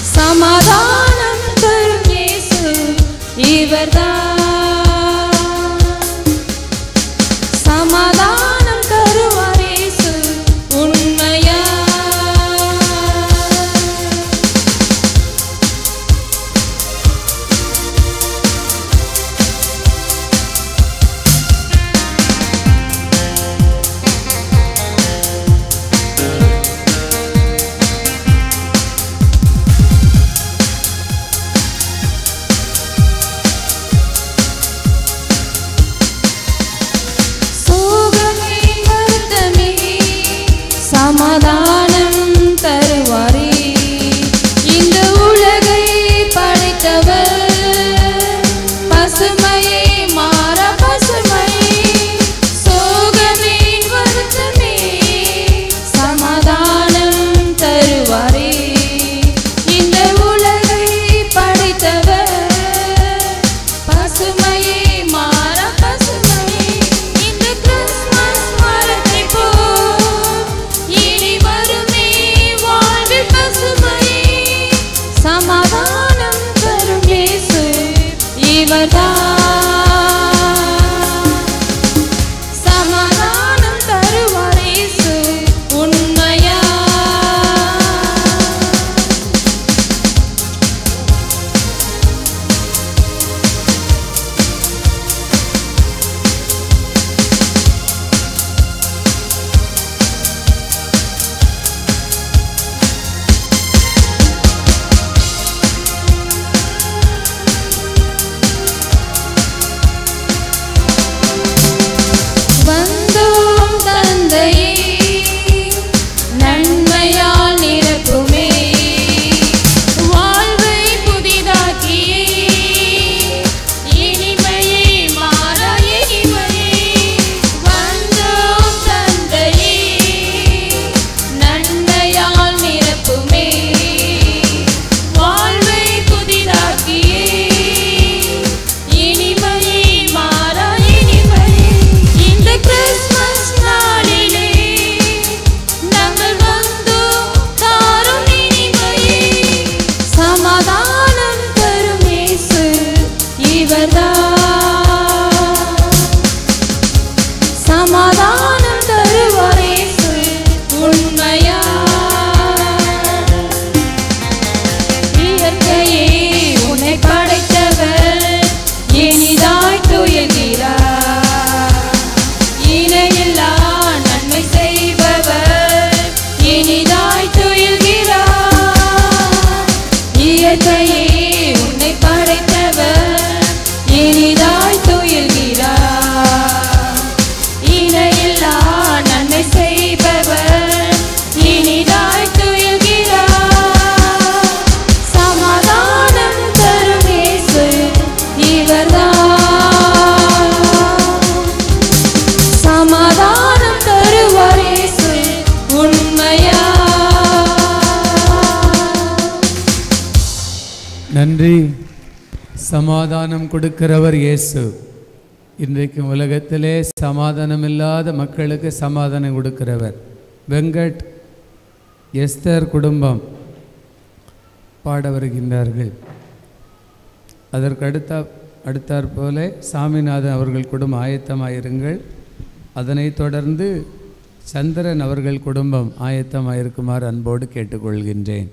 நன்றி சமாதானம் கொடுக்கிறவர் இயேசு இன்றைக்கு உலகத்திலே சமாதானம் இல்லாத மக்களுக்கு சமாதானம் கொடுக்கிறவர் வெங்கட் எஸ்தர் குடும்பம் பாட வருகின்றார்கள் அதற்கு அடுத்த அடுத்தாற் போல சாமிநாதன் அவர்கள் குடும்பம் ஆயத்தமாயிருங்கள் அதனைத் தொடர்ந்து சந்திரன் அவர்கள் குடும்பம் ஆயத்தமாயிருக்குமாறு அன்போடு கேட்டுக்கொள்கின்றேன்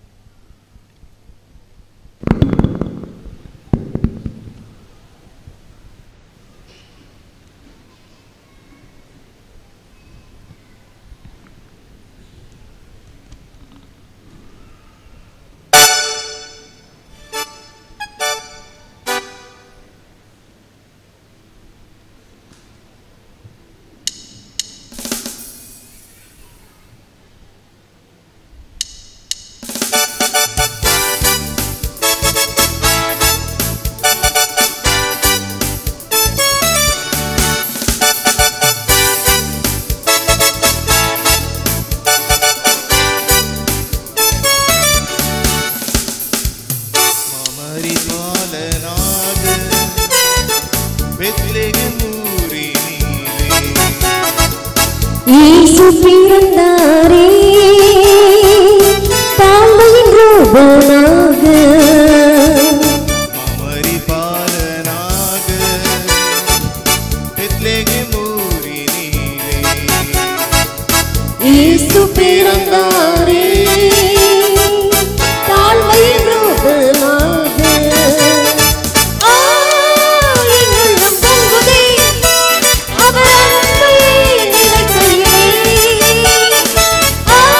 மமரிபாலனாக பெத்லெகேம் ஊரினிலே இயேசு பிறந்தாரே தாழ்மையின் ரூபனாக மமரிபாலனாக பெத்லெகேம் ஊரினிலே இயேசு பிறந்தாரே தாழ்மையின் ரூபனாக ஆ, என் உள்ளம் பொங்குதே, அவர் அன்பை நினைக்கையிலே. ஆ,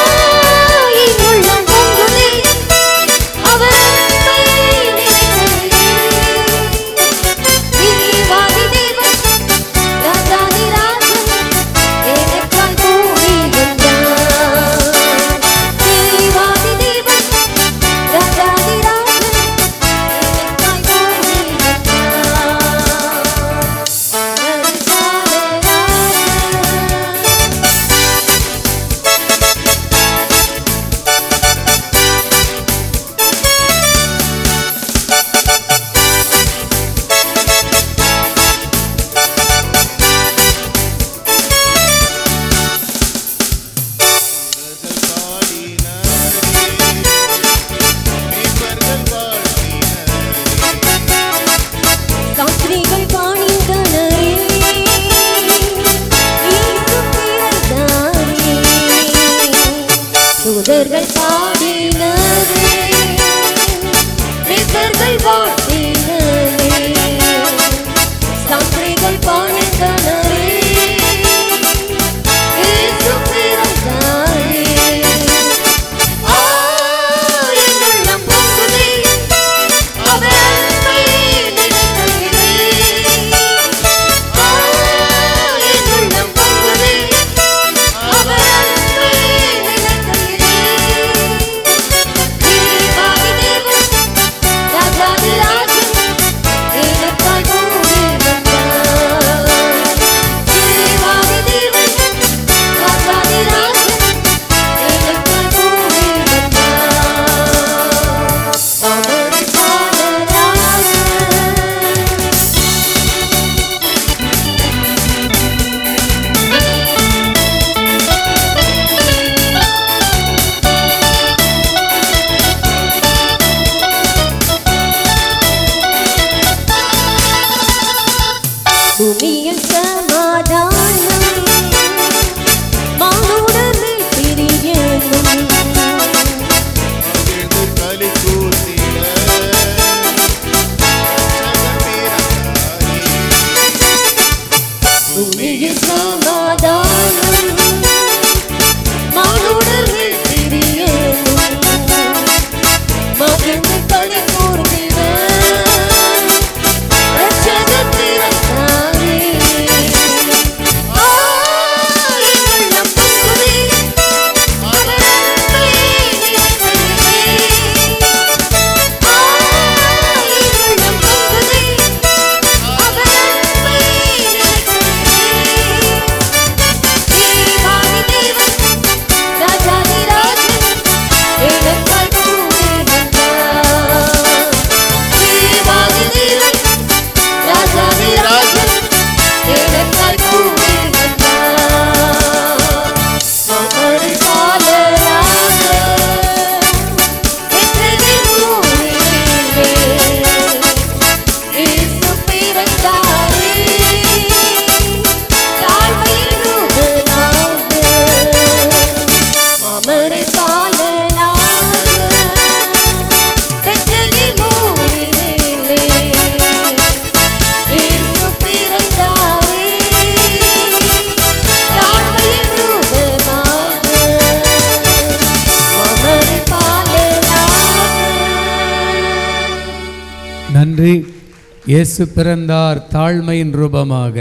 நன்றி இயேசு பிறந்தார் தாழ்மையின் ரூபமாக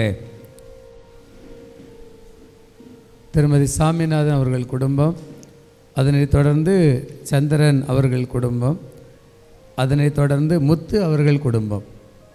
திருமதி சாமிநாதன் அவர்கள் குடும்பம் அதனைத் தொடர்ந்து சந்திரன் அவர்கள் குடும்பம் அதனைத் தொடர்ந்து முத்து அவர்கள் குடும்பம்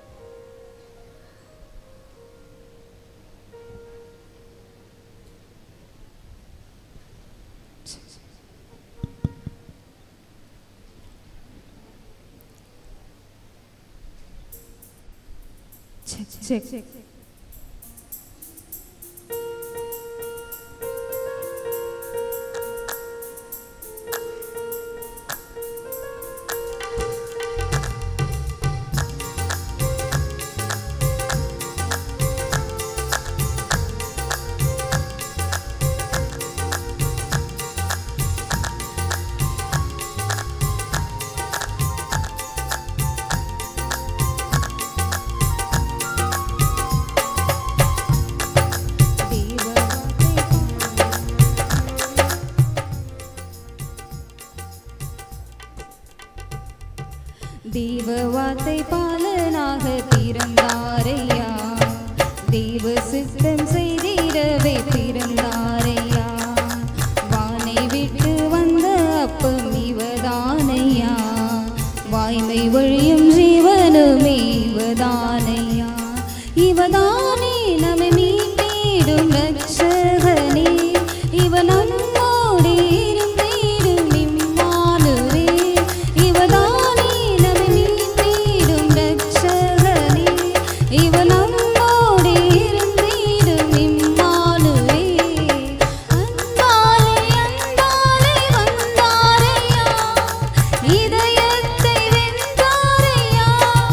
தெய்வ வார்த்தை பாலனாக பிறந்தாரையா தெய்வ சித்தம் செய்திடவே பிறந்தாரையா வானை விட்டு வந்த அப்பம் இவதானையா வாய்மை வழியும் ஜீவனுமே இவதானையா இவதானே நம்மை மீட்டிடும் ரட்சகனே இவன் நம்மோடு இருந்திடும் இம்மானுவே இவதானே நம்மை மீட்டிடும் ரட்சகனே இவன் நம்மோடு இருந்திடும் இம்மானுவே அன்பாலே அன்பாலே வந்தாரையா இதயத்தை வென்றாரையா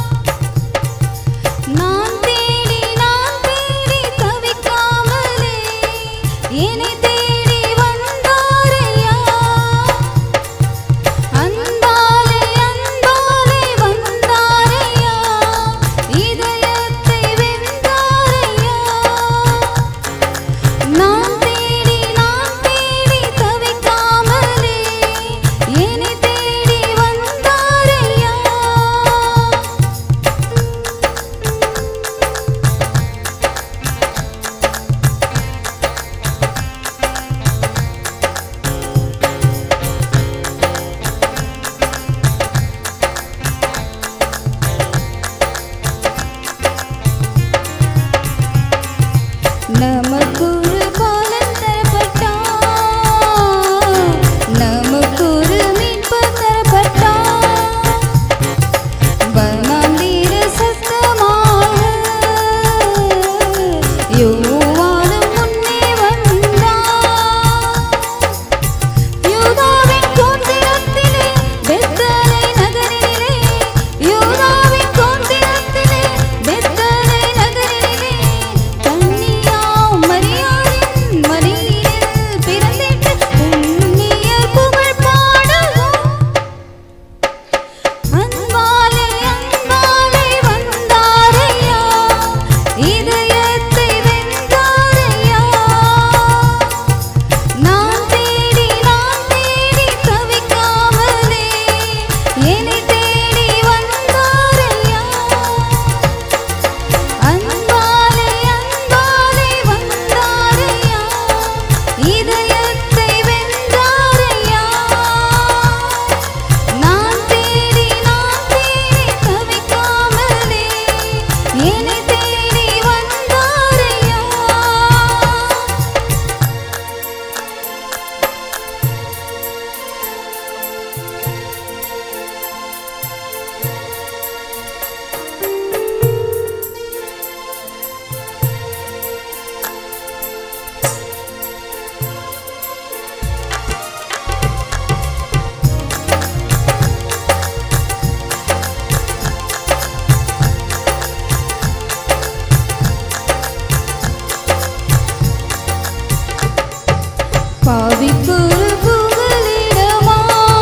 நான் தேடி நான் தேடி தவிக்காமலே என்னை தேடி வந்தாரையா அன்பாலே அன்பாலே வந்தாரையா இதயத்தை வென்றாரையா நான் தேடி நான் தேடி தவிக்காமலே என்னை தேடி வந்தாரையா நமக்கொரு பாலன் தரப்பட்டான் நமக்கொரு மீட்பர் தரப்பட்டான் வனாந்தீர சத்தமாக யோவானும் முன்னே வந்தான் யூதாவின் கோத்திரத்திலே பெத்தலை நகரிலே யூதாவின் கோத்திரத்திலே பெத்தலை நகரிலே கன்னியாம் மரியாளின் மடியினில் பிறந்திட்டு புண்ணிய புகழ் பாடுவோம் அன்பாலே அன்பாலே வந்தாரையா இதயத்தை வென்றாரையா நான் தேடி நான் தேடி தவிக்காமலே என்னை தேடி வந்தாரையா அன்பாலே அன்பாலே வந்தாரையா இதயத்தை வென்றாரையா நான் தேடி நான் தேடி தவிக்காமலே என்னை தேடி வந்தாரையா பாவிக்கொரு புகலிடமா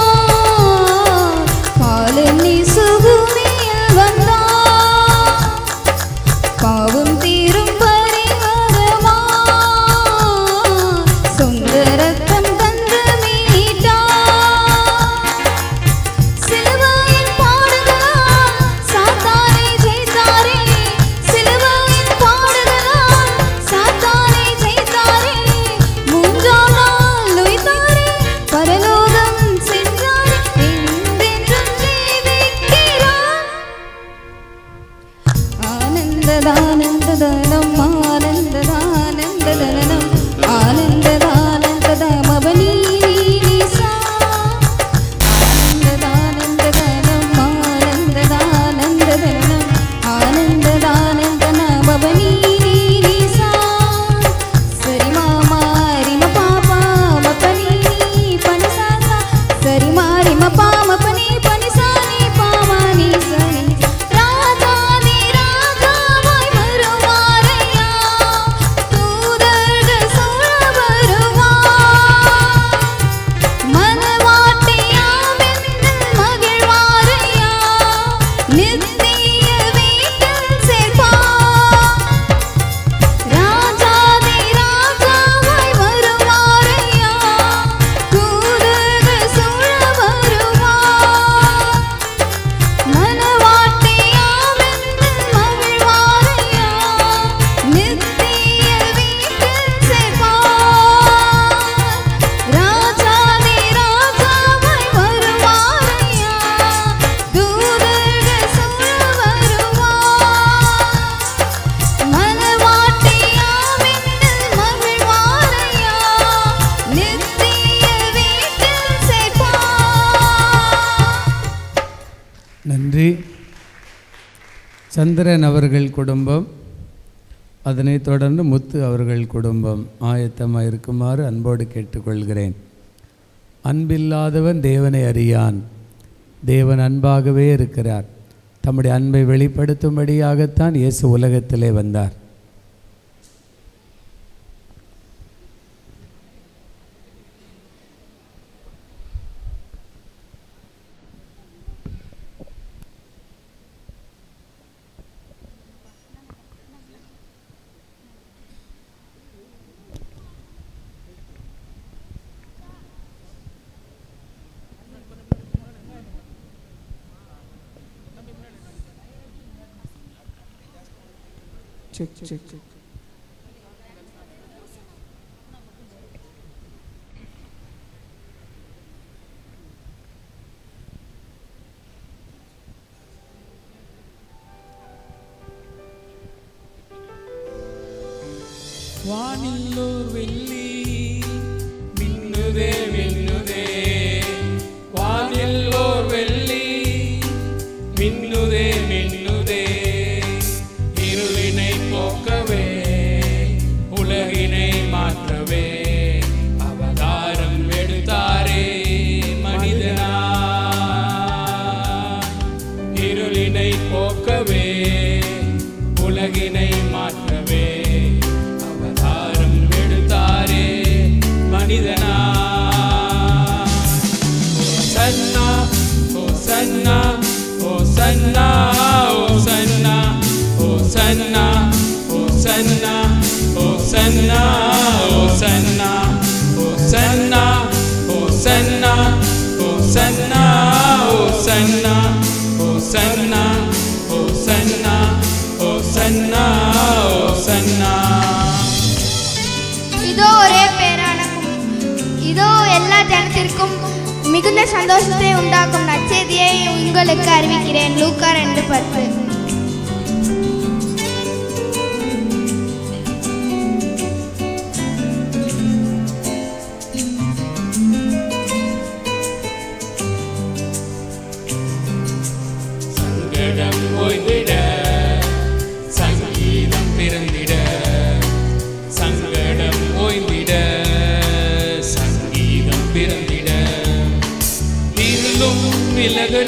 பாலனி சுகுமியில் வந்தா பாவம் தீரும் பரிவரமா சொந்த ரத்தம் தந்து மீட்டா சிலுவையின் பாடுகளால் சாத்தானை நன்றி சந்திரன் அவர்கள் குடும்பம் அதனைத் தொடர்ந்து முத்து அவர்கள் குடும்பம் ஆயத்தமாக இருக்குமாறு அன்போடு கேட்டுக்கொள்கிறேன் அன்பில்லாதவன் தேவனை அறியான் தேவன் அன்பாகவே இருக்கிறார் தம்முடைய அன்பை வெளிப்படுத்தும்படியாகத்தான் இயேசு உலகத்திலே வந்தார் வானில்லோர் வெள்ளி மின்னுதே மின்னுதே வானில்லோர் வெள்ளி மின்னுதே மின்னுதே இருளினை போக்கவே உலகினை மாற்றவே அவதாரம் எடுத்தாரே மனிதனா இருளினை போக்கவே உலகினை மாற்றவே அவதாரம் எடுத்தாரே மனிதனா ஓசன்னா ஓசன்னா ஓசன்னா ஓசன்னா ஓசன்னா ஓசன்னா ஓசன்னா ஓசன்னா ஓசன்னா ஓசன்னா ஓசன்னா ஓசன்னா ஓசன்னா ஓசன்னா ஓசன்னா ஓசன்னா இதோ ஒரே பேரானக்கும் இதோ எல்லா ஜனத்திற்கும் மிகுந்த சந்தோஷத்தை உண்டாக்கும் நற்செய்தியை உங்களுக்கு அறிவிக்கிறேன் லூக்கா ரெண்டு பத்து சங்கடம் ஓய்ந்திட சங்கீதம் பிறந்திட சங்கடம் ஓய்ந்திட சங்கீதம் பிறந்திட இருளும் விலகட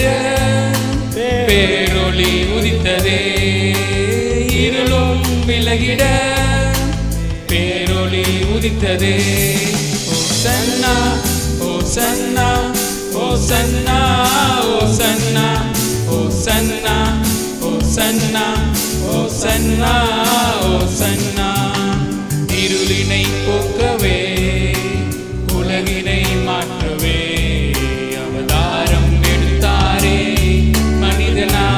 பேரொளி உதித்ததே இருளும் விலகிட பேரொளி உதித்ததே ஓசன்னா ஓசன்னா ஓசன்னா ஓசன்னா ஓசன்னா ஓசன்னா ஓசன்னா ஓசன்னா இருளினை போக்கவே உலகினை மாற்றவே அவதாரம் எடுத்தாரே மனிதனா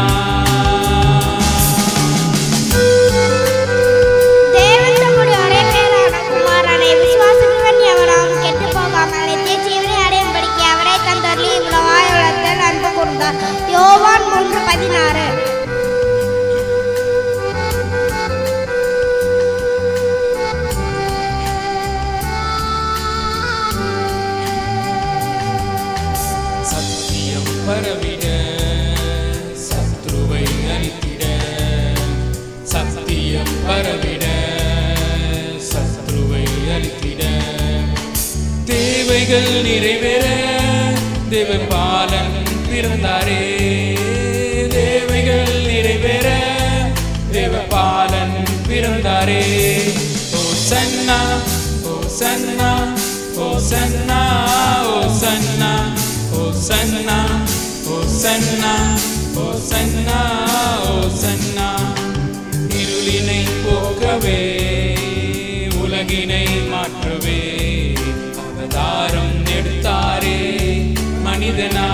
தேவன் தம்முடைய ஒரே பேரான குமாரனை விசுவாசிக்கிறவன் எவராலும் கெட்டு போகாமல் நித்திய ஜீவனை அடையும்படிக்கு அவரை தந்தருளி இவ்வளவாய் உலகத்தில் அன்பு கூர்ந்தார் யோவான் மூன்று பதினாறு சத்தியம் பரவிட சத்ருவை அழித்திட சத்தியம் பரவிட சத்ருவை அழித்திட தேவைகள் நிறைவேற தேவபாலன் பிறந்தாரே தேவைகள் நிறைவேற தேவபாலன் பிறந்தாரே ஓ சன்னா ஓ சன்னா ஓ சன்னா ஓ சன்னா ஓ சன்னா ஓ சன்னா ஓ சன்னா ஓ சன்னா இருளினை போக்கவே உலகினை மாற்றவே அவதாரம் எடுத்தாரே மனிதனா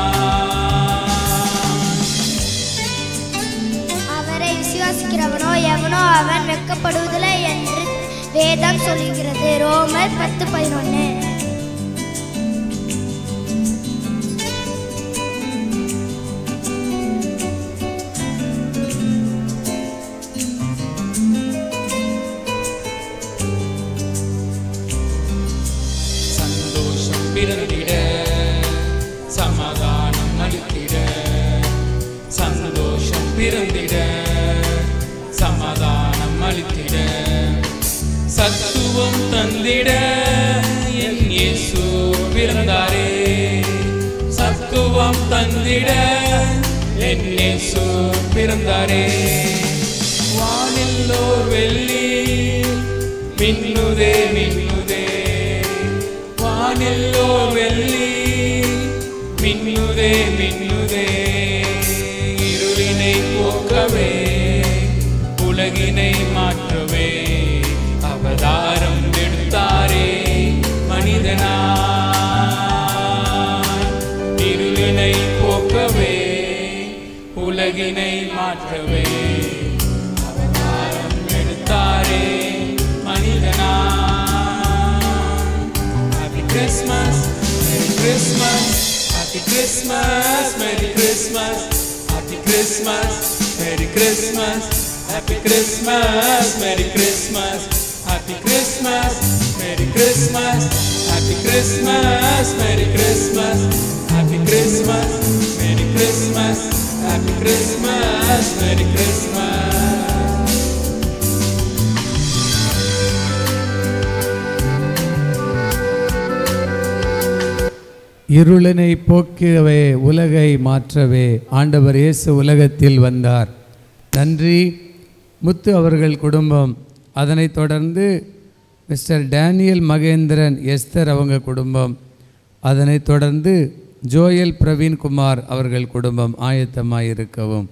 அவரை விசுவாசிக்கிறவனோ எவனோ அவன் வெட்கப்படுவதில்லை என்று வேதம் சொல்லுகிறது ரோமர் பத்து பதினொன்று சந்தோஷம் பிறந்திட சமாதானம் அளித்திட பிறந்திட சமாதானம் அளித்திட சத்துவம் தந்திட என் இயேசு பிறந்தாரே சத்துவம் தந்திட என் இயேசு பிறந்தாரே வானில்லோர் வெள்ளி மின்னுதே மின்னுதே வானில்லோர் வெள்ளி மின்னுதே மின்னுதே இருளினை போக்கவே உலகினை மாற்றவே அவதாரம் எடுத்தாரே மனிதனா இருளினை போக்கவே உலகினை மாற்றவே அவதாரம் எடுத்தாரே மனிதனா Happy Christmas, Merry Christmas, Happy Christmas, Merry Christmas, Happy Christmas, Merry Christmas, Happy Christmas, Merry Christmas, Happy Christmas, Merry Christmas, Happy Christmas, Merry Christmas, Happy Christmas, Merry Christmas, Happy Christmas, Merry Christmas. இருளினை போக்கவே உலகை மாற்றவே ஆண்டவர் இயேசு உலகத்தில் வந்தார் நன்றி முத்து அவர்கள் குடும்பம் அதனைத் தொடர்ந்து மிஸ்டர் டேனியல் மகேந்திரன் எஸ்தர் அவங்க குடும்பம் அதனைத் தொடர்ந்து ஜோயல் பிரவீன்குமார் அவர்கள் குடும்பம் ஆயத்தமாக இருக்கவும்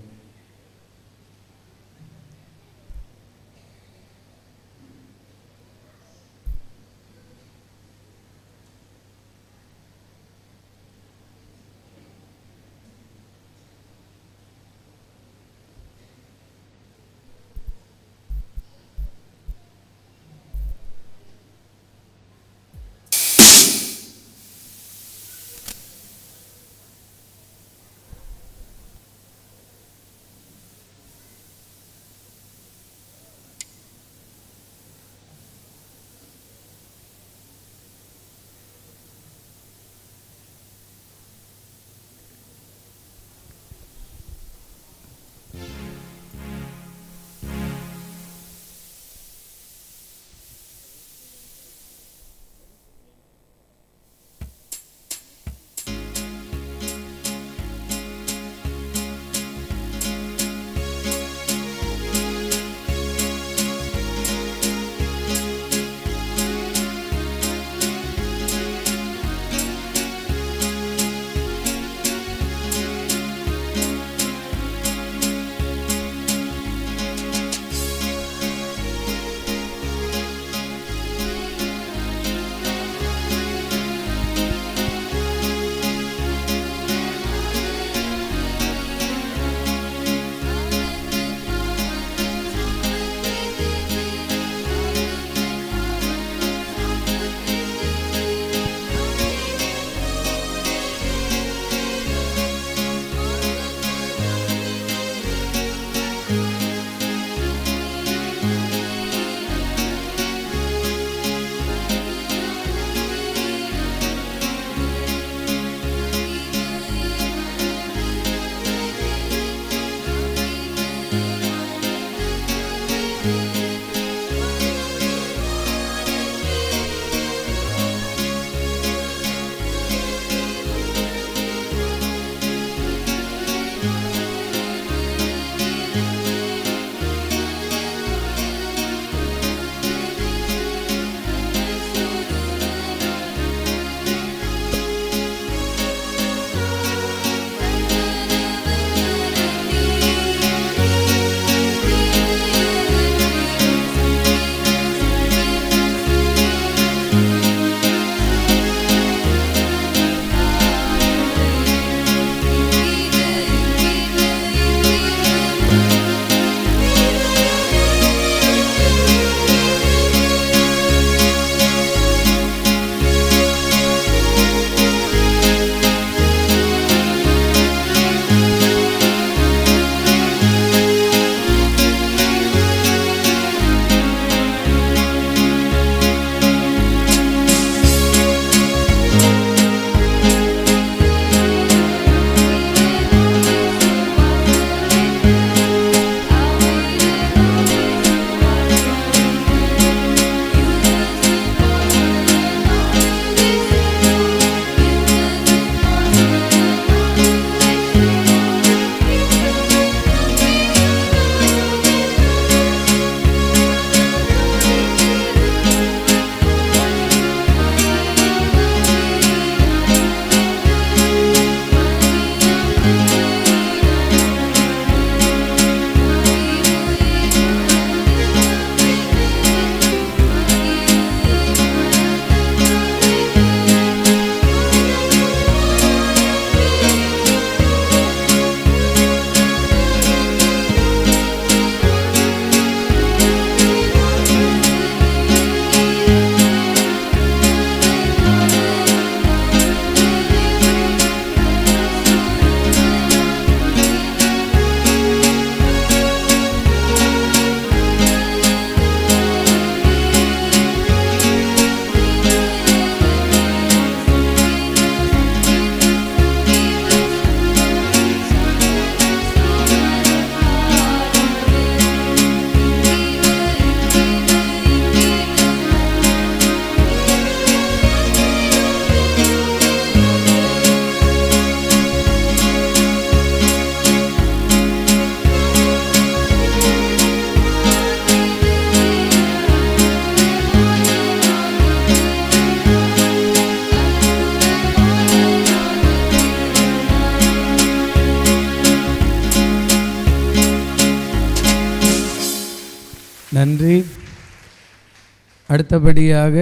நன்றி அடுத்தபடியாக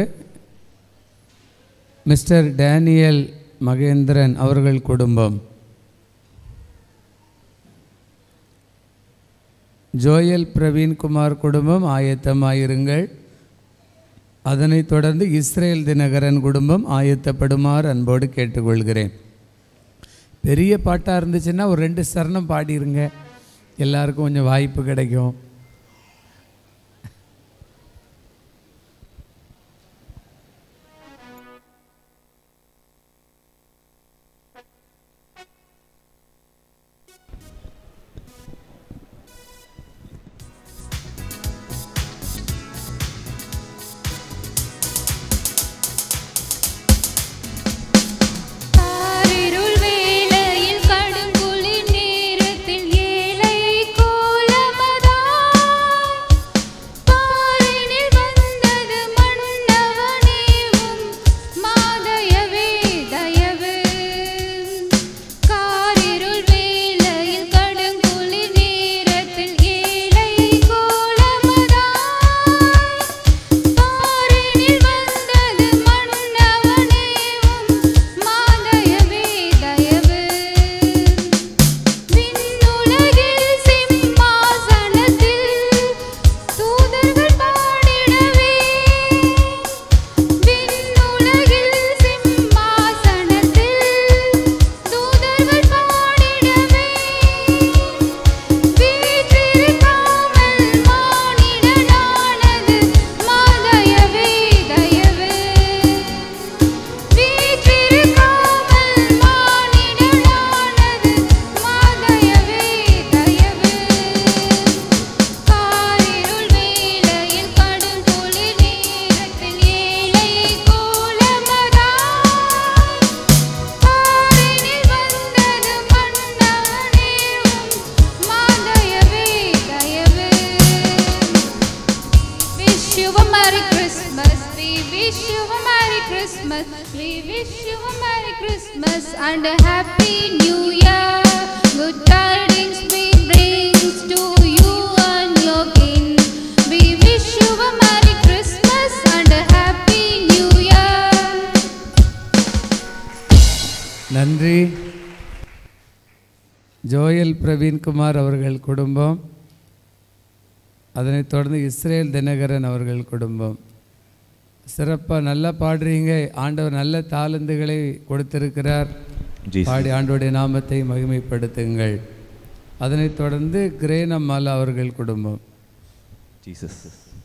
மிஸ்டர் டேனியல் மகேந்திரன் அவர்கள் குடும்பம் ஜோயல் பிரவீன்குமார் குடும்பம் ஆயத்தமாயிருங்கள் அதனைத் தொடர்ந்து இஸ்ரேல் தினகரன் குடும்பம் ஆயத்தப்படுமாறு அன்போடு கேட்டுக்கொள்கிறேன் பெரிய பாட்டாக இருந்துச்சுன்னா ஒரு ரெண்டு சரணம் பாடிருங்க எல்லாருக்கும் கொஞ்சம் வாய்ப்பு கிடைக்கும் காரிருள் வேளையில் கடுங்குளிர் நேரத்தில் ஏழை கோலமதாய் பாரினில் வந்தது மன்னவனேவும் மாதயவே தயவு காரிருள் வேளையில் கடுங்குளிர் நேரத்தில் ஏழை கோலமதாய் பாரினில் வந்தது மன்னவனேவும் மாதயவே தயவு விண்ணுலகில் சிம்மாசனத்தில் தூதர்கள் பாடிடவே விண்ணுலகில் சிம்மாசனத்தில் தூதர்கள் பாடிடவே வீற்றிருக்காமல் மானிடனானது மாதயவே தயவு வீற்றிருக்காமல் மானிடனானது மாதயவே தயவு காரிருள் வேளையில் கடும் குளிர் நேரத்தில் ஏழை கோலமதாய் பாரினில் வந்தது மன்னவனேவும் மாதயவே தயவு wish you a Merry Christmas. We wish you a Merry Christmas. We wish you a Merry Christmas and a Happy New Year. Good tidings we bring to you and your kin. We wish you a Merry Christmas and a Happy New Year. நன்றி Joel Praveenkumar அவர்கள் குடும்பம் அதனைத் தொடர்ந்து Israel Dinakaran அவர்கள் குடும்பம் சிறப்பாக நல்லா பாடுறீங்க ஆண்டவர் நல்ல தாளந்துகளை கொடுத்திருக்கிறார் பாடி ஆண்டோடைய நாமத்தை மகிமைப்படுத்துங்கள் அதனைத் தொடர்ந்து கிரேனம்மாலா அவர்கள் குடும்பம் Jesus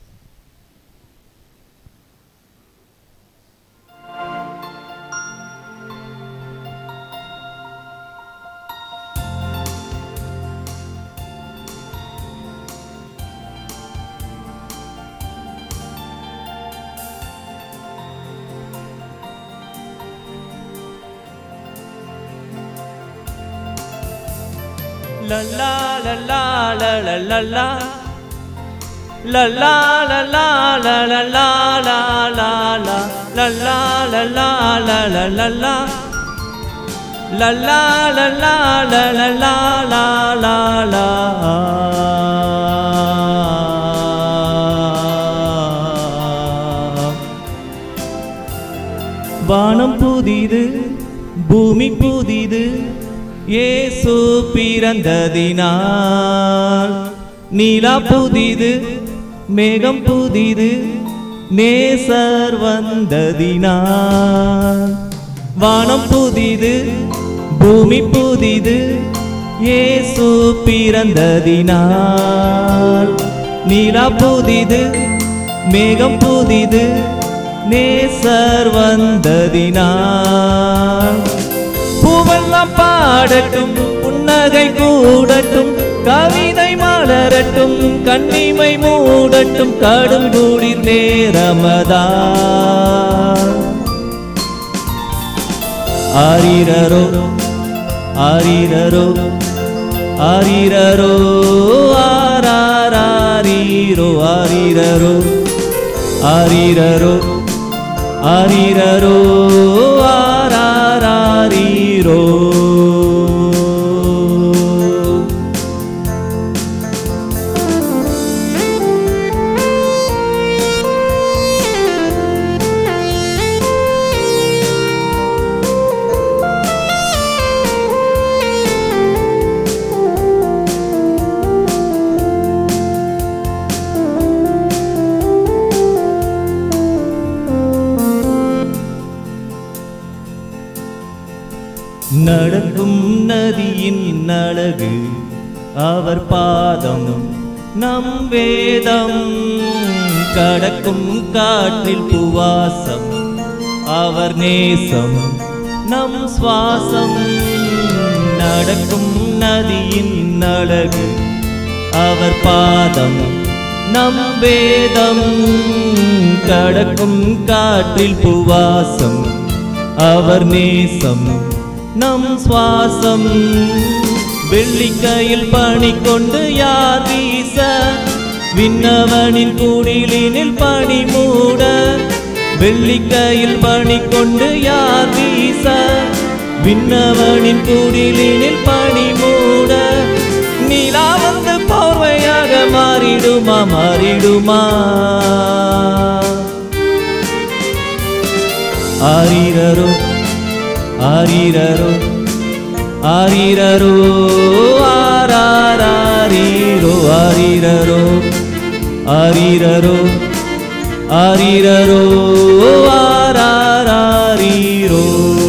La la la la la la la la La la la la la la la la la la La la la la la la la la La la la la la la la la la la வானம் புதிது பூமி புதிது இயேசு பிறந்ததினால் நீலா புதிது மேகம் புதிது நேசர் வந்ததினால் வானம் புதிது பூமி புதிது இயேசு பிறந்ததினால் நீலா புதிது மேகம் புதிது நேசர் வந்ததினால் பூவெல்லாம் பாடட்டும் புன்னகை கூடட்டும் கவிதை மலரட்டும் கண்ணிமை மூடட்டும் கடுங்குளிர் நேரமதா ஆரிரரோ ஆரிரரோ ஆரிரரோ ஆராரீரோ ஆரிரரோ ஆரிரரோ ஆரிரரோ ஆராரீரோ அழகு அவர் பாதம் நம் வேதம் கடக்கும் காற்றில் புவாசம் அவர் நேசம் நம் சுவாசம் நடக்கும் நதியின் அழகு அவர் பாதம் நம் வேதம் கடக்கும் காற்றில் புவாசம் அவர் நேசம் நம் சுவாசம் வெள்ளிக்கையில் பணி கொண்டு யார் வீச விண்ணவனின் குடிலினில் பணி மூட வெள்ளிக்கையில் பணி கொண்டு யார் வீச விண்ணவனின் குடிலினில் பணி மூட நிலா வந்து போர்வையாக மாறிடுமா மாறிடுமா ஆரீரரோ ஆரீரரோ ஆரீரரோ ஆராரீரோ ஆரீரரோ ஆரீரரோ ஆரீரரோ ஆராரீரோ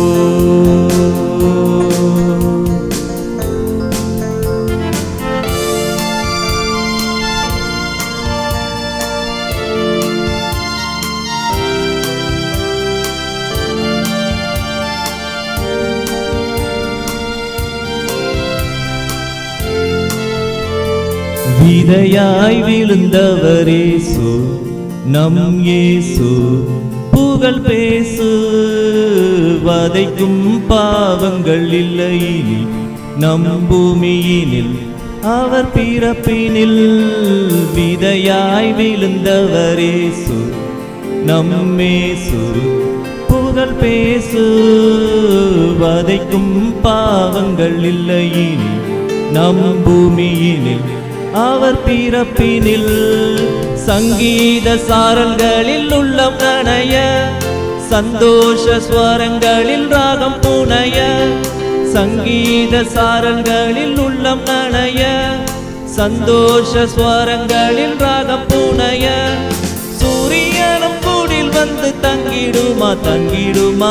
விதையாய் விழுந்தவரேசு நம் இயேசு புகழ் பேசு வதைக்கும் பாவங்கள் இல்லை இனி நம் பூமியினில் அவர் பிறப்பினில் விதையாய் விழுந்தவரேசு நம்மேசு புகழ் பேசு வதைக்கும் பாவங்கள் இல்லை இனி நம் பூமியினில் அவர் பிறப்பினில் சங்கீத சாரல்களில் உள்ளம் நனைய சந்தோஷ ஸ்வரங்களில் ராகம் புனைய சங்கீத சாரல்களில் உள்ளம் நனைய சந்தோஷ ஸ்வரங்களில் ராகம் புனைய சூரியனும் கூடில் வந்து தங்கிடுமா தங்கிடுமா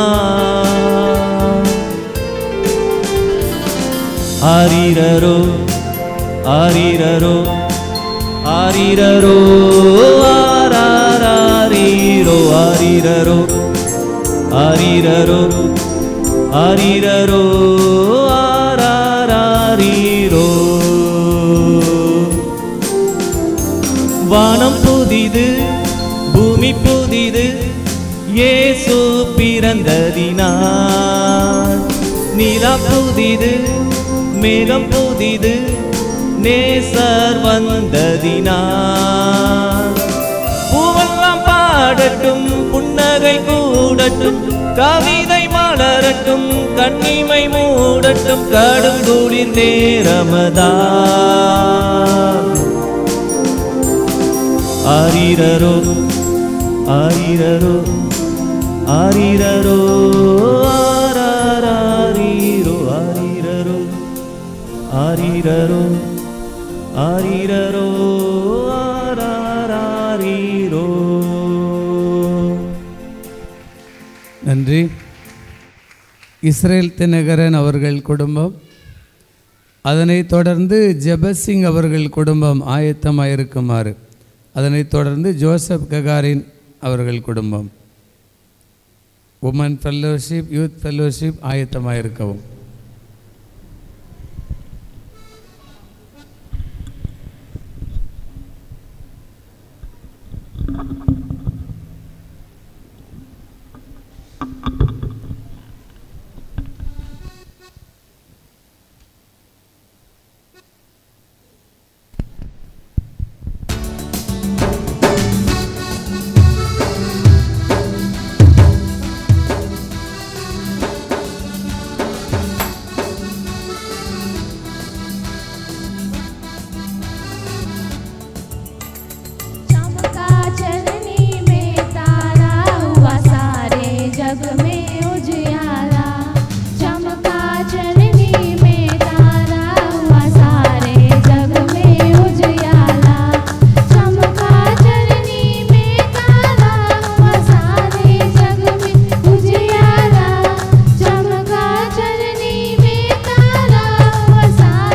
ஆரீரரோ ஆரீரரோ ஆரீரரோ ஆராரீரோ ஆரீரரோ ஆரீரரோ ஆரீரரோ ஆராரீரோ வானம் புதிது பூமி புதிது இயேசு பிறந்ததினார் நிலா புதிது மேகம் புதிது நேசர் வந்ததினார் பூவெல்லாம் பாடட்டும் புன்னகை கூடட்டும் கவிதை மலரட்டும் கண்ணிமை மூடட்டும் கடும் குளிர் நேரமதா ஆரீரரோ ஆரீரரோ ஆரீரரோ ஆராரீரோ ஆரீரரோ ஆரீரரோ ஆரீரரோ ஆராரீரோ நன்றி இஸ்ரேல் தினகரன் அவர்கள் குடும்பம் அதனைத் தொடர்ந்து ஜெபசிங் அவர்கள் குடும்பம் ஆயத்தமாக இருக்குமாறு அதனைத் தொடர்ந்து ஜோசப் ககாரின் அவர்கள் குடும்பம் உமன் ஃபெல்லோஷிப் யூத் ஃபெல்லோஷிப் ஆயத்தமாக இருக்கவும் चमका चलनी में तारा हुआ सारे जग में उजियारा चमका चलनी में तारा हुआ सारे जग में उजियारा चमका चलनी में तारा हुआ सारे जग में उजियारा चमका चलनी में तारा हुआ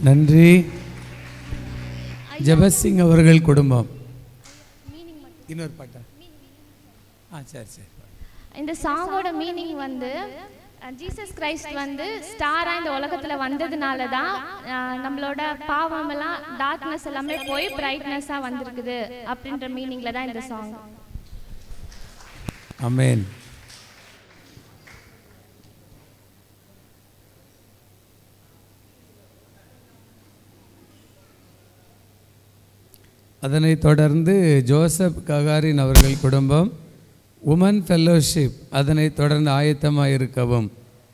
நன்றி ஜெபசிங் அவர்கள் குடும்பம் இன்னொரு பாட்டா ஆ சரி சரி இந்த சாங்கோட மீனிங் வந்து ஜீசஸ் கிரைஸ்ட் வந்து ஸ்டாரா இந்த உலகத்துல வந்ததுனால தான் அஹ், நம்மளோட பாவம் எல்லாம் டார்க்னஸ் எல்லாமே போய் பிரைட்னஸா வந்திருக்குது அப்படின்ற மீனிங்ல தான் இந்த சாங் அமேன் அதனைத் தொடர்ந்து ஜோசப் ககாரின் அவர்கள் குடும்பம் உமன் ஃபெல்லோஷிப் அதனைத் தொடர்ந்து ஆயத்தமாக இருக்கவும்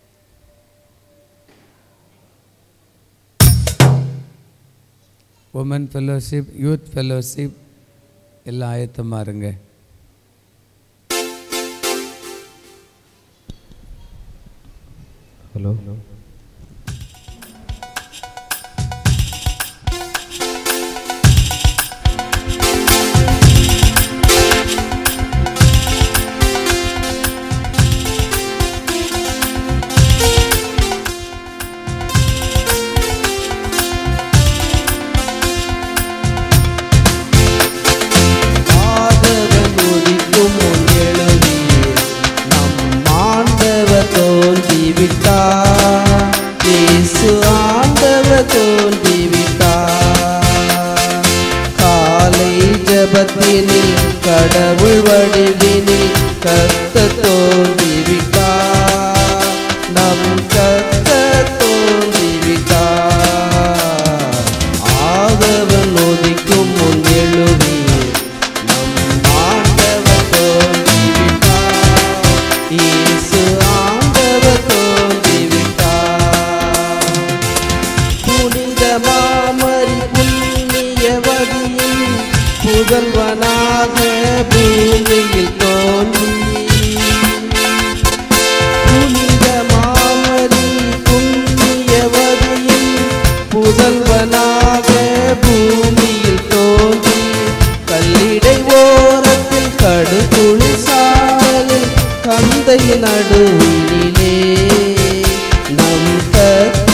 உமன் ஃபெல்லோஷிப் யூத் ஃபெல்லோஷிப் எல்லாம் ஆயத்தமாக இருங்க ஹலோ ஆதவன் உதிக்கும் முன் எழுவீர் நம் ஆண்டவர் தோன்றிவிட்டார் இயேசு ஆண்டவர் தோன்றிவிட்டார் காலை ஜபத்தினில் கடவுள் வடிவினில் கத்த தோன்றிவிட்டார் நம் கத்த தோன்றிவிட்டார் ஆதவன் உதிக்கும் முன் எழுவீர் நம் ஆண்டவர் தோன்றிவிட்டார் இயேசு ஆண்டவர் தோன்றிவிட்டார் புனித மாமரி புண்ணியவதியில் புதல்வனாக பூமியில் தோன்றி புனித மாமரி புண்ணியவதியில் புதல்வனாக பூமியில் தோன்றி கல்லிடை ஓரத்தில் கடுகுழி சாயலில் கந்தை நடுவினிலே நம் கத்த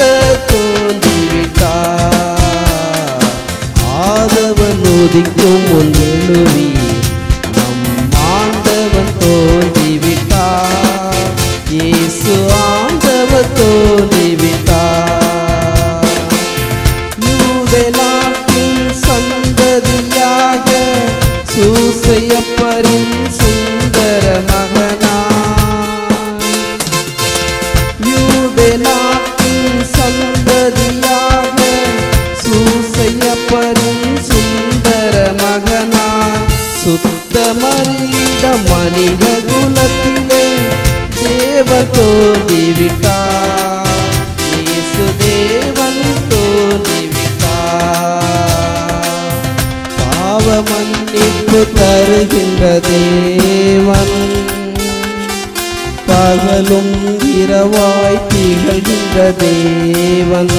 தோன்றிவிட்டார் ஆதவன் உதிக்கும் முன் எழுவி நம் ஆண்டவன் தோன்றிவிட்டார் இயேசு ஆண்டவர் தோன்றிவிட்டார் யூத நாட்டின் சந்ததியாக சூசையப்பரின் சுந்தர மகனாய் யூத நாட்டின் சந்ததியாக சூசையப்பரின் சுந்தர மகனாய் சுத்தமறிந்த மனித குலத்திலே தேவ தோன்றிவிட்டார் இயேசு தேவன் தோன்றிவிட்டார் பாவ மன்னிப்பு தருகின்ற தேவன் பகலும் இரவாய் திகழ்கின்ற தேவன்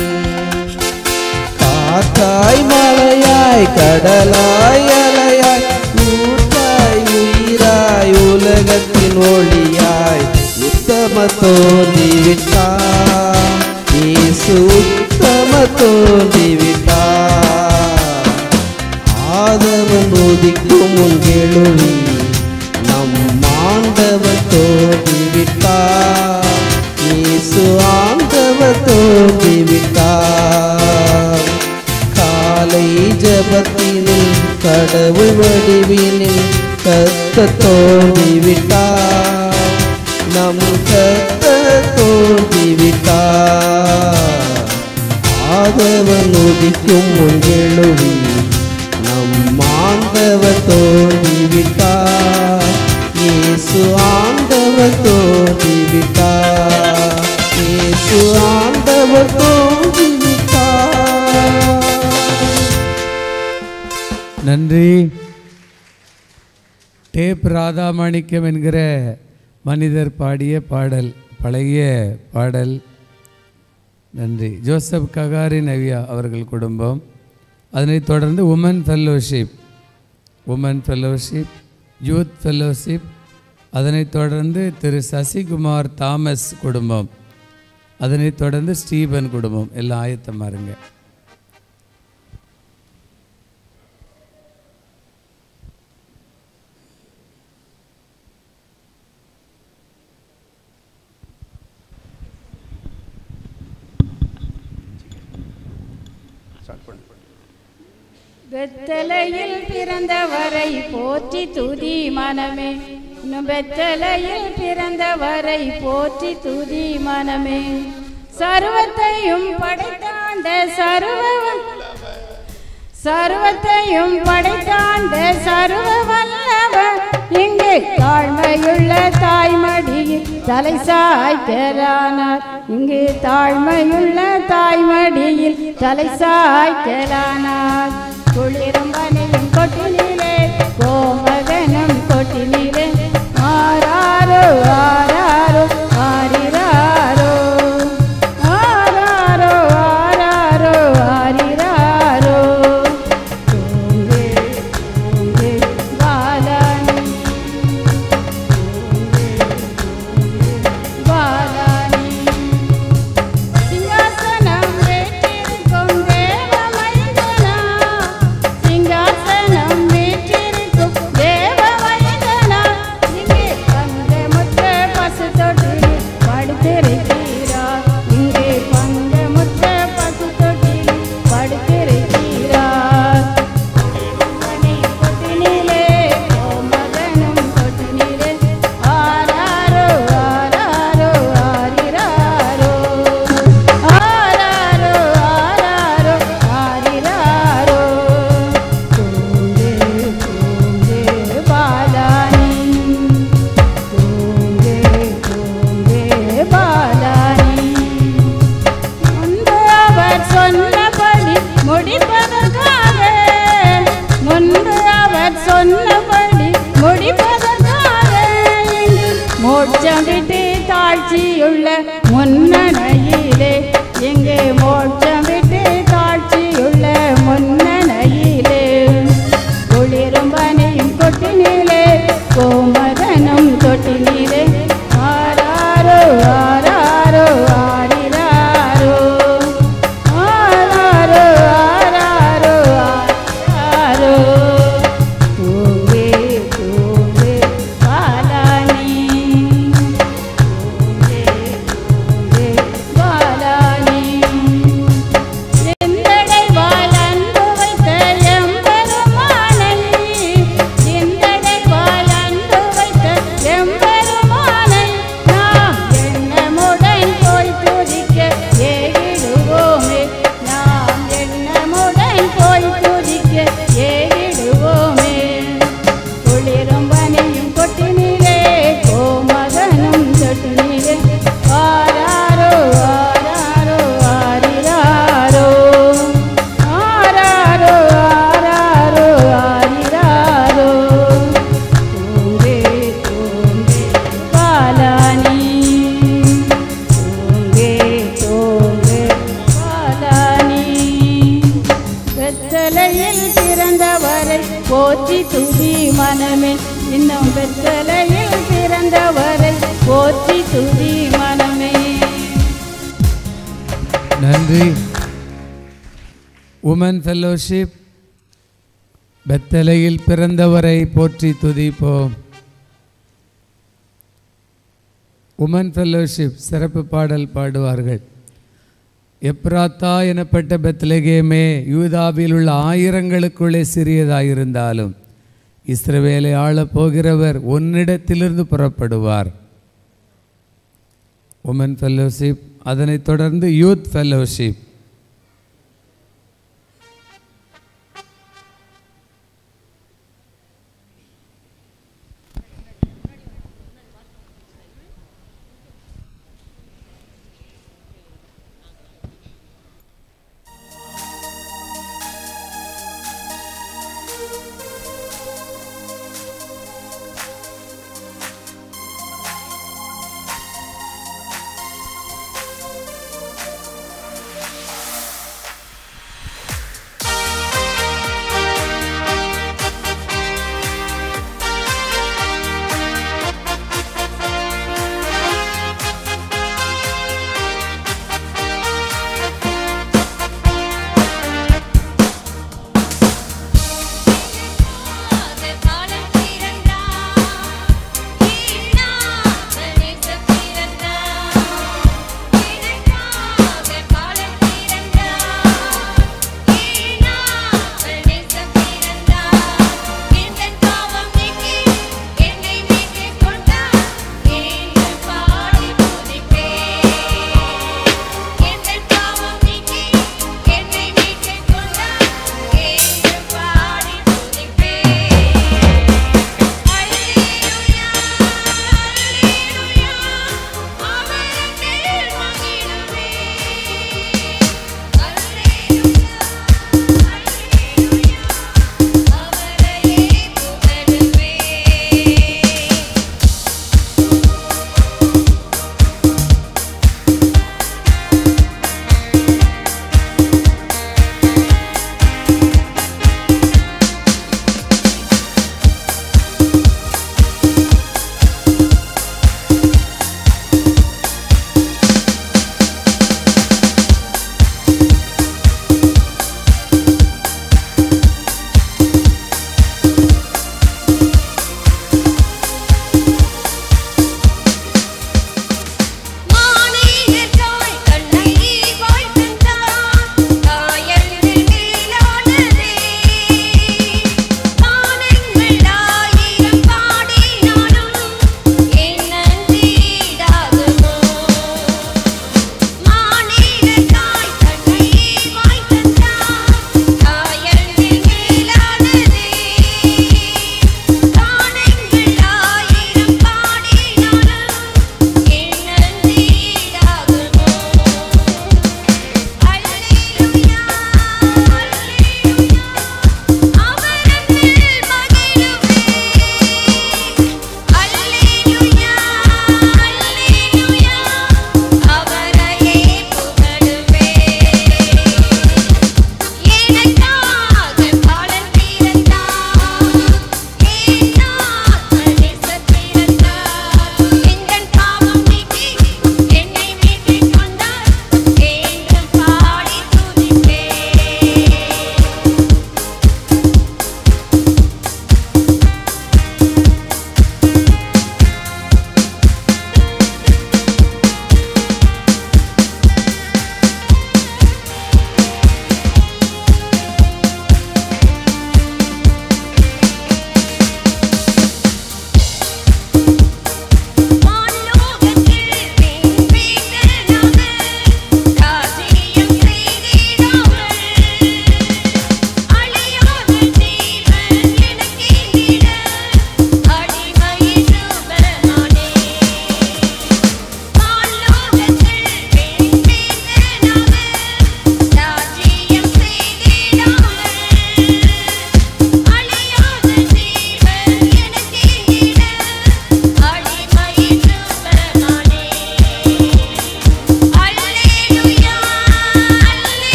காத்தாய் மலையாய் கடலாய் அலையாய் ஊற்றாய் உயிராய் உலகத்தின் ஒளியாய் உத்தம தோன்றிவிட்டார் இயேசு உத்தம தோன்றிவிட்டார் ஆதவன் உதிக்கும் முன் எழுவி நம் ஆண்டவர் தோன்றிவிட்டார் இயேசு ஆண்டவர் தோன்றிவிட்டார் காலை ஜபத்தினில் கடவுள் வடிவினில் கத்த தோன்றிவிட்டார் நம் கத்த தோன்றிவிட்டார் ஆதவன் உதிக்கும் முன் எழுவி நம் ஆண்டவர் தோன்றிவிட்டார் இயேசு ஆண்டவர் தோன்றிவிட்டார் இயேசு ஆண்டவர் தோன்றிவிட்டார் நன்றி டேப் ராதாமாணிக்கம் என்கிற மனிதர் பாடிய பாடல் பழைய பாடல் நன்றி ஜோசப் ககாரி நவியா அவர்கள் குடும்பம் அதனைத் தொடர்ந்து women fellowship women fellowship youth fellowship அதனைத் தொடர்ந்து திரு சசிகுமார் தாமஸ் குடும்பம் அதனைத் தொடர்ந்து ஸ்டீபன் குடும்பம் எல்லாம் ஆயத்தமாக இருங்க வெத்தலையில் பிறந்தவரை போற்றி துதி மனமே இன்னும் வெத்தலையில் பிறந்தவரை போற்றி துதி மனமே சர்வத்தையும் படைத்தாண்ட சர்வவன் சர்வத்தையும் படைத்தாண்ட சர்வ வல்லவர் இங்கே தாழ்மையுள்ள தாய்மடியில் தலை சாய்க்கலானார் இங்கே தாழ்மையுள்ள தாய்மடியில் தலை சாய்க்கலானார் குளிரும் பனியும் கொட்டினிலே கோமகனும் கொட்டினிலே ஆராரோ ஆராரோ ஆரிராரோ ஆராரோ ஆராரோ ஆரிராரோ தூங்கே தூங்கே பாலானி பாலானி சிங்காசனம் வேற்றிருக்கும் தேவமைந்தனா சிங்காசனம் வீற்றிருக்கும் தேவ வைதனா இங்கே பங்க முற்ற பசு தொட்டில் படுத்திருக்கிறார் இங்கே பங்க முற்ற பசு தொட்டில் படுத்திருக்கிறார் மணி கொட்டினிலே கோமகனும் கொட்டினிலே ஆராரோ ஆராரோ ஆரிராரோ ஆராரோ ஆராரோ ஆரிராரோ தூங்கே தூங்கே பாலானி தூங்கே தூங்கே பாலானி முன்பு அவர் சொன்னபடி முடிப்பதற்காக முன்பு அவர் சொன்னபடி முடிப்பதற்காக இங்கு மோட்சம் விட்டு தாழ்ச்சியுள்ள முன்னணையிலே எங்கே மோட்சம் விட்டு தாழ்ச்சியுள்ள முன்னணையிலே குளிரும் பனியும் கொட்டினிலே கோமதனும் தொட்டினிலே ஆராரோ ஆராரோ ஆரிராரோ ஆராரோ ஆராரோ ஆராரோ தூங்கே தூங்கே பாலானி தூங்கே தூங்கே பாலானி சிந்தடை வாழன்பு வைத்த எம்பெருமானை சிந்தடை வாழன்பு வைத்த எம்பெருமானை நாம் எண்ணமுடன் போய் துதிக்க ஏகிடுவோமே நாம் எண்ணமுடன் போய் துதிக்க ஏகிடுவோமே குளிரும் பனியும் கொட்டினிலே கோமகனும் தொட்டினிலே ஆராரோ ஆராரோ ஆரிராரோ ஆராரோ ஆராரோ ஆரிராரோ தூங்கே தூங்கே பாலானி தூங்கே தூங்கே பாலானி வெத்தலையில் பிறந்தவரை போற்றி துதி மனமே இன்னும் வெத்தலையில் பிறந்தவரை போற்றி துதி மனமே நன்றி உமன் ஃபெல்லோஷிப் பெத்தலையில் பிறந்தவரை போற்றி துதிப்போம் உமன் ஃபெல்லோஷிப் சிறப்பு பாடல் பாடுவார்கள் எப்ராத்தா எனப்பட்ட பெத்லகேமே யூதாவில் உள்ள ஆயிரங்களுக்குள்ளே சிறியதாயிருந்தாலும் இஸ்ரவேலை ஆளப் போகிறவர் உன்னிடத்திலிருந்து புறப்படுவார் உமன் ஃபெல்லோஷிப் அதனைத் தொடர்ந்து யூத் ஃபெல்லோஷிப் ஆ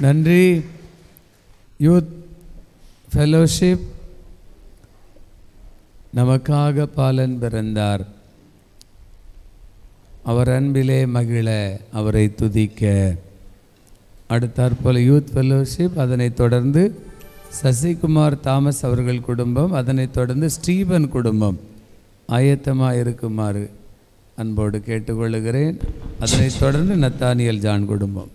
நன்றி யூத் ஃபெலோஷிப் நமக்காக பாலன் பிறந்தார் அவர் அன்பிலே மகிழ அவரை துதிக்க அடுத்தாற்போல் யூத் ஃபெலோஷிப் அதனைத் தொடர்ந்து சசிகுமார் தாமஸ் அவர்கள் குடும்பம் அதனைத் தொடர்ந்து ஸ்டீபன் குடும்பம் ஆயத்தமாக இருக்குமாறு அன்போடு கேட்டுக்கொள்ளுகிறேன் அதனைத் தொடர்ந்து நத்தானியல் ஜான் குடும்பம்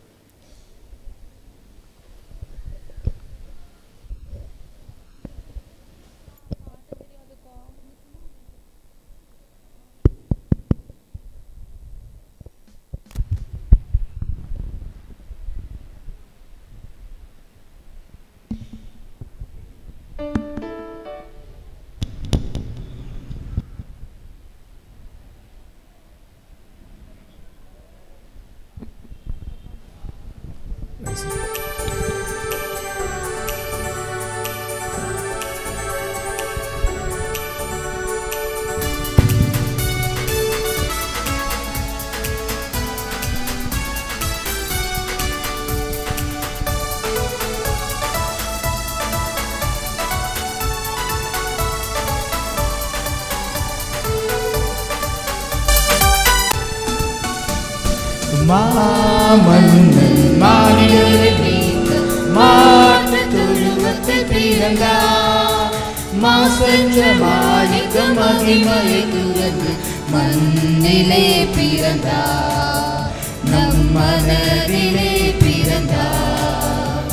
மாமன்னன் மாநிலரை நீக்க மாற்று துருவத்தில் பிறந்தார் மாசற்ற மாணிக்க மகிமையை துறந்து மண்ணிலே பிறந்தார் நம் மனதிலே பிறந்தார்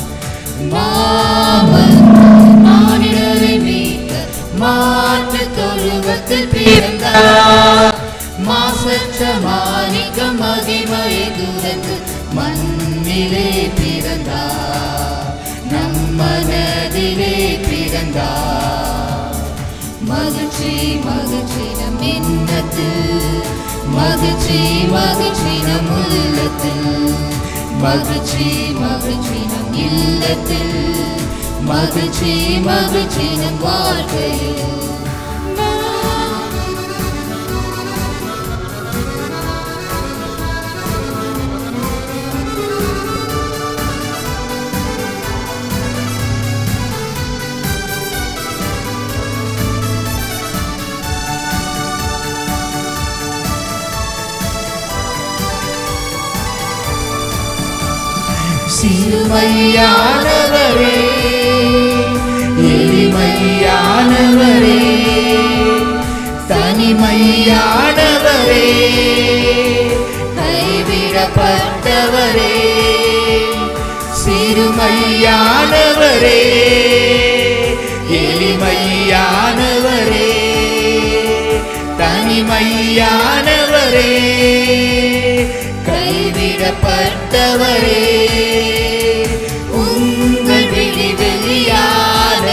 மாமன்னன் மாநிலரை மீட்க மாற்று தொழுவத்தில் பிறந்தார் மாசற்ற மாணிக்க மகிமையை துறந்து மண்ணிலே பிறந்தார் நம் மனதிலே பிறந்தார் மகிழ்ச்சி மகிழ்ச்சி நம் எண்ணத்தில் மகிழ்ச்சி மகிழ்ச்சி நம் உள்ளத்தில் மகிழ்ச்சி மகிழ்ச்சி நம் இல்லத்தில் மகிழ்ச்சி மகிழ்ச்சி நம் வாழ்க்கையில் சிறுமையானவரே எளிமையானவரே தனிமையானவரே கைவிடப்பட்டவரே சிறுமையானவரே எளிமையானவரே தனிமையானவரே கைவிடப்பட்டவரே உங்கள் விழிவெளியான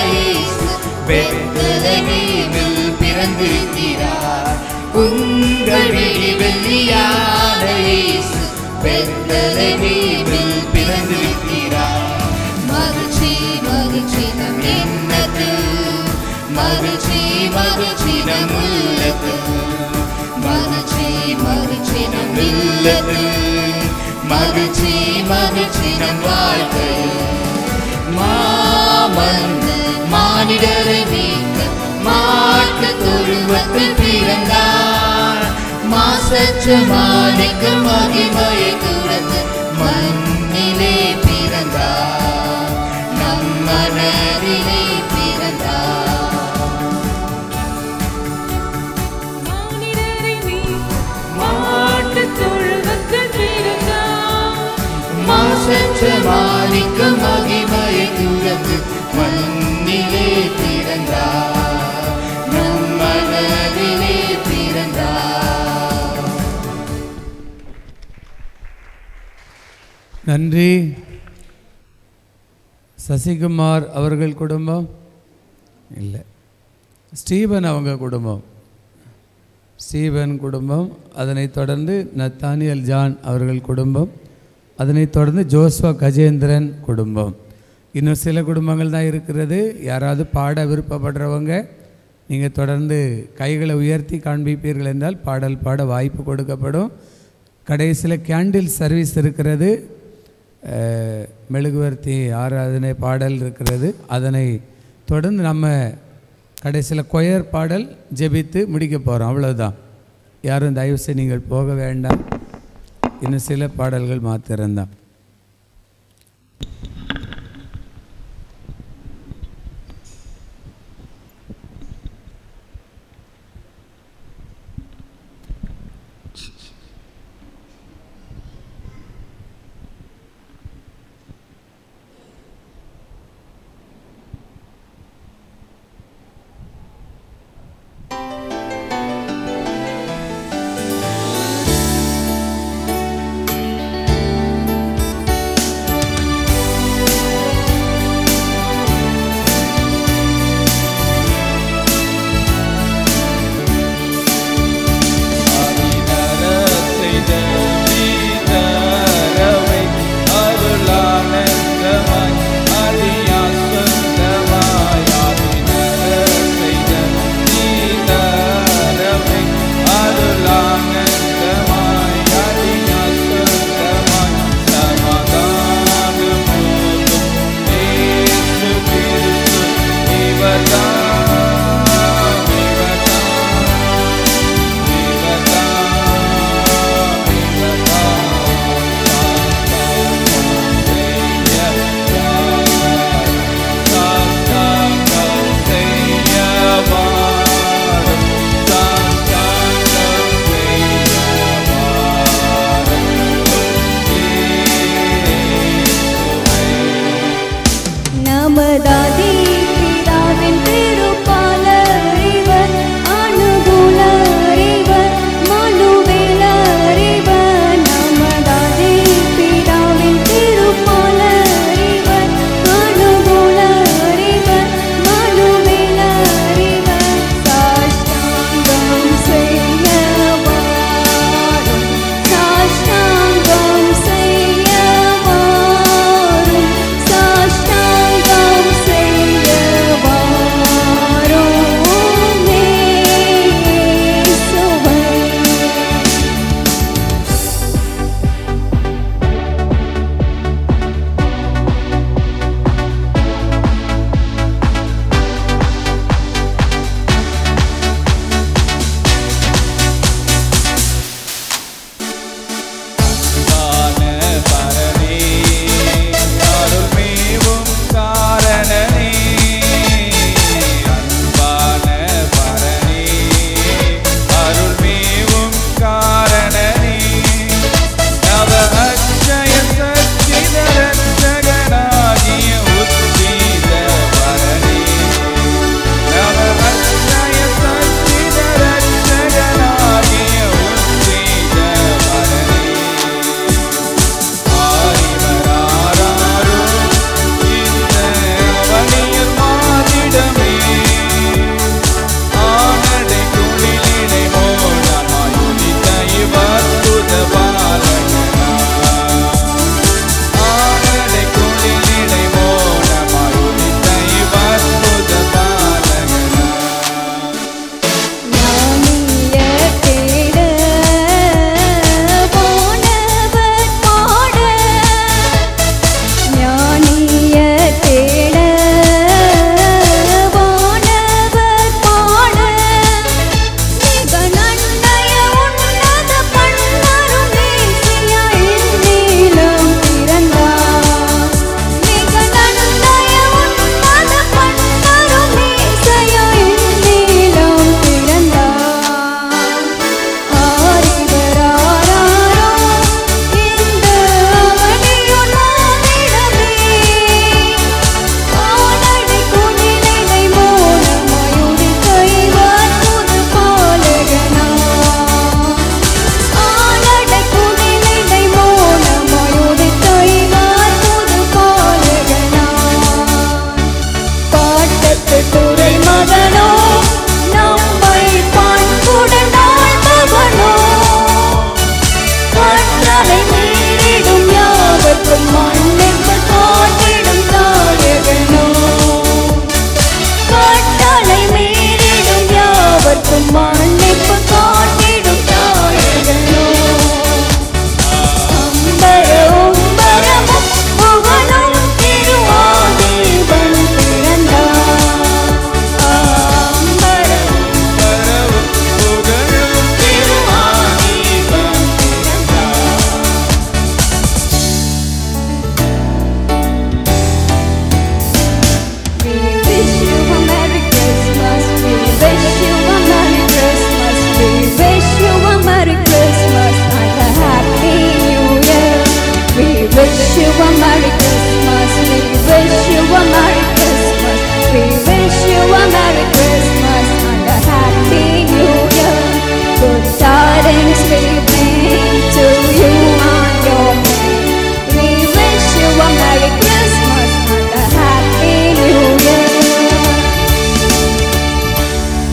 பெத்தலகீவில் பிறந்திருக்கிறார் உங்கள் விழிவெளியான பெத்தலகீவில் பிறந்திருக்கிறார் மகிழ்ச்சி மகிழ்ச்சி நம் எண்ணத்தில் மகிழ்ச்சி மகிழ்ச்சி நம் உள்ளத்தில் மகிழ்ச்சி மகிழ்ச்சி நம் இல்லத்தில் மகிழ்ச்சி மகிழ்ச்சி நம் வாழ்க்கையில் மாமந்து மானிடரை நீக்க மாட்டு தொழுவத்தில் பிறந்தார் மாசற்ற மாணிக்க மகிமையை துறந்து மண்ணிலே பிறந்தார் நம் மனதிலே பிறந்தார் மாட்டு தொழுவத்தில் பிறந்தார் மாசற்ற மாணிக்க மகிமையை துறந்து மண்ணிலே பிறந்தார் நம் மனதிலே பிறந்தார் நன்றி சசிகுமார் அவர்கள் குடும்பம் இல்லை ஸ்டீபன் அவங்க குடும்பம் ஸ்டீபன் குடும்பம் அதனைத் தொடர்ந்து நத்தானியல் ஜான் அவர்கள் குடும்பம் அதனைத் தொடர்ந்து ஜோஸ்வா கஜேந்திரன் குடும்பம் இன்னும் சில குடும்பங்கள் தான் இருக்கிறது யாராவது பாட விருப்பப்படுறவங்க நீங்கள் தொடர்ந்து கைகளை உயர்த்தி காண்பிப்பீர்கள் என்றால் பாடல் பாட வாய்ப்பு கொடுக்கப்படும் கடைசியில் கேண்டில் சர்வீஸ் இருக்கிறது அஹ், மெழுகுவர்த்தி ஆராதனை பாடல் இருக்கிறது அதனை தொடர்ந்து நம்ம கடைசியில் கொயர் பாடல் ஜெபித்து முடிக்க போகிறோம் அவ்வளோதான் யாரும் தயவு செய்து நீங்கள் போக வேண்டாம் இன்னும் சில பாடல்கள் மாத்திரம்தான் ஆ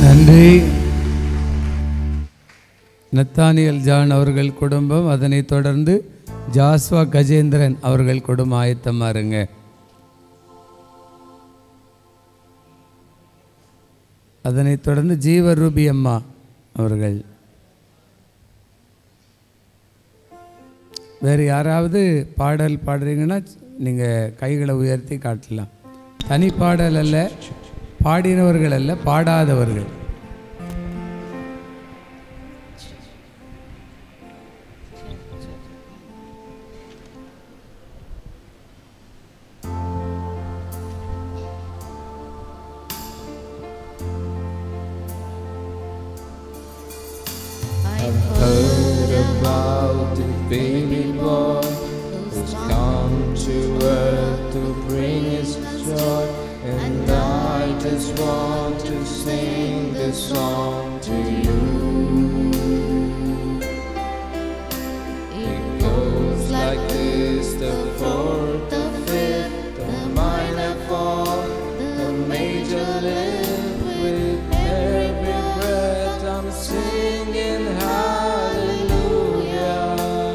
நன்றி நத்தானியல் ஜான் அவர்கள் குடும்பம் அதனைத் தொடர்ந்து ஜாஸ்வா கஜேந்திரன் அவர்கள் குடும்பம் ஆயத்தமா இருங்க அதனைத் தொடர்ந்து ஜீவரூபி அம்மா அவர்கள் வேறு யாராவது பாடல் பாடுறீங்கன்னா நீங்கள் கைகளை உயர்த்தி காட்டலாம் தனி பாடல் அல்ல பாடினவர்கள் அல்ல பாடாதவர்கள் I've heard about the baby boy who's come to earth to bring his joy, and I just want to sing this song to you. It goes like this: the fourth, the fifth, the minor fall, the major lift with every breath. I'm singing hallelujah.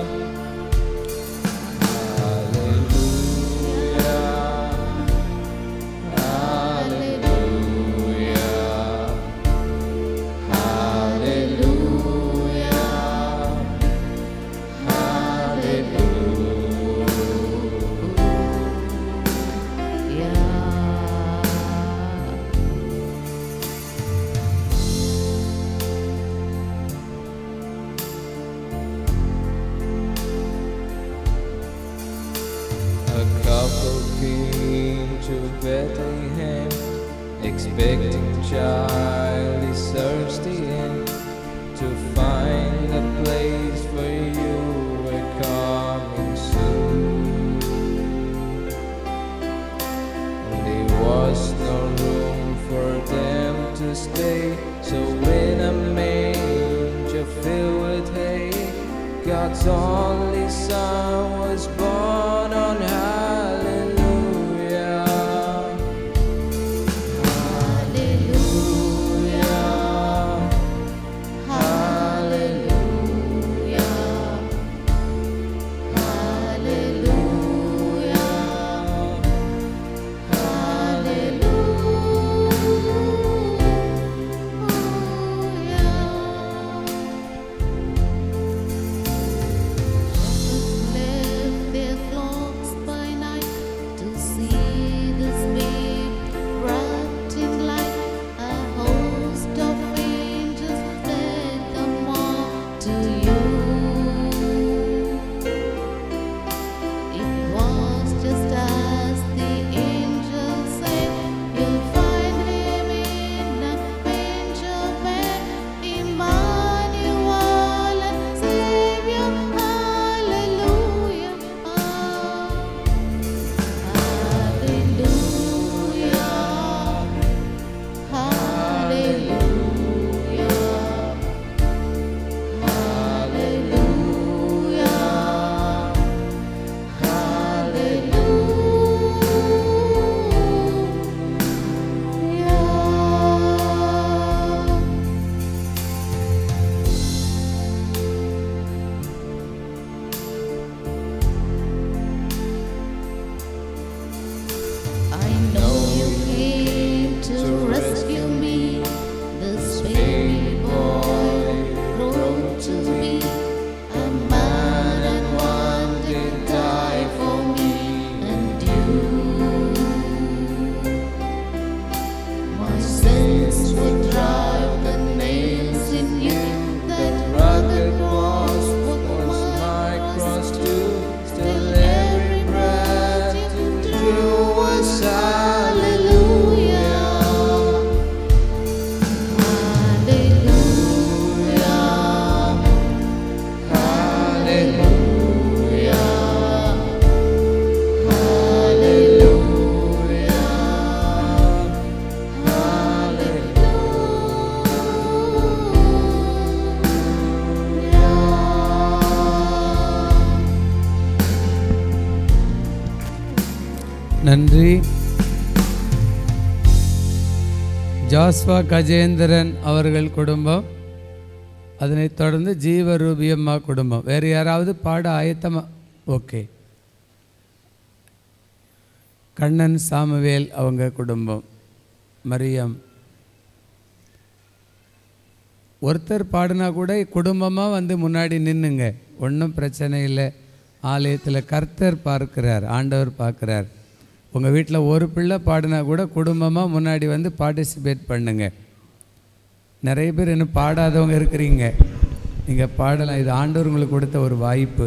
A couple came to Bethlehem, expecting child. He searched the end to find a place for you. We're coming soon. And there was no room for them to stay, so in a manger filled with hay, God's only Son was born on Hallelujah. Hallelujah. Hallelujah. Left their flocks by night to see this babe wrapped in light. A host of angels led them all to you. It was just as the angel said, "You'll find him in a manger bed, Emmanuel, and Savior." Hallelujah. I know you came to rescue me. This baby boy grown to be a man and one did die for me and you. My sins would drive the nails in you. That rugged cross was my cross too. Still every breath you drew was hallelujah. நன்றி ஜாஸ்வா கஜேந்திரன் அவர்கள் குடும்பம் அதனைத் தொடர்ந்து ஜீவரூபியம்மா குடும்பம் வேறு யாராவது பாட ஆயத்தமா ஓகே கண்ணன் சாமுவேல் அவங்க குடும்பம் மரியம் ஒருத்தர் பாடினா கூட குடும்பமாக வந்து முன்னாடி நின்னுங்க ஒன்றும் பிரச்சனை இல்லை ஆலயத்தில் கர்த்தர் பார்க்கிறார் ஆண்டவர் பார்க்குறார் உங்கள் வீட்டில் ஒரு பிள்ளை பாடினா கூட குடும்பமாக முன்னாடி வந்து பார்ட்டிசிபேட் பண்ணுங்க நிறைய பேர் இன்னும் பாடாதவங்க இருக்கிறீங்க நீங்கள் பாடலாம் இது ஆண்டவர் உங்களுக்கு கொடுத்த ஒரு வாய்ப்பு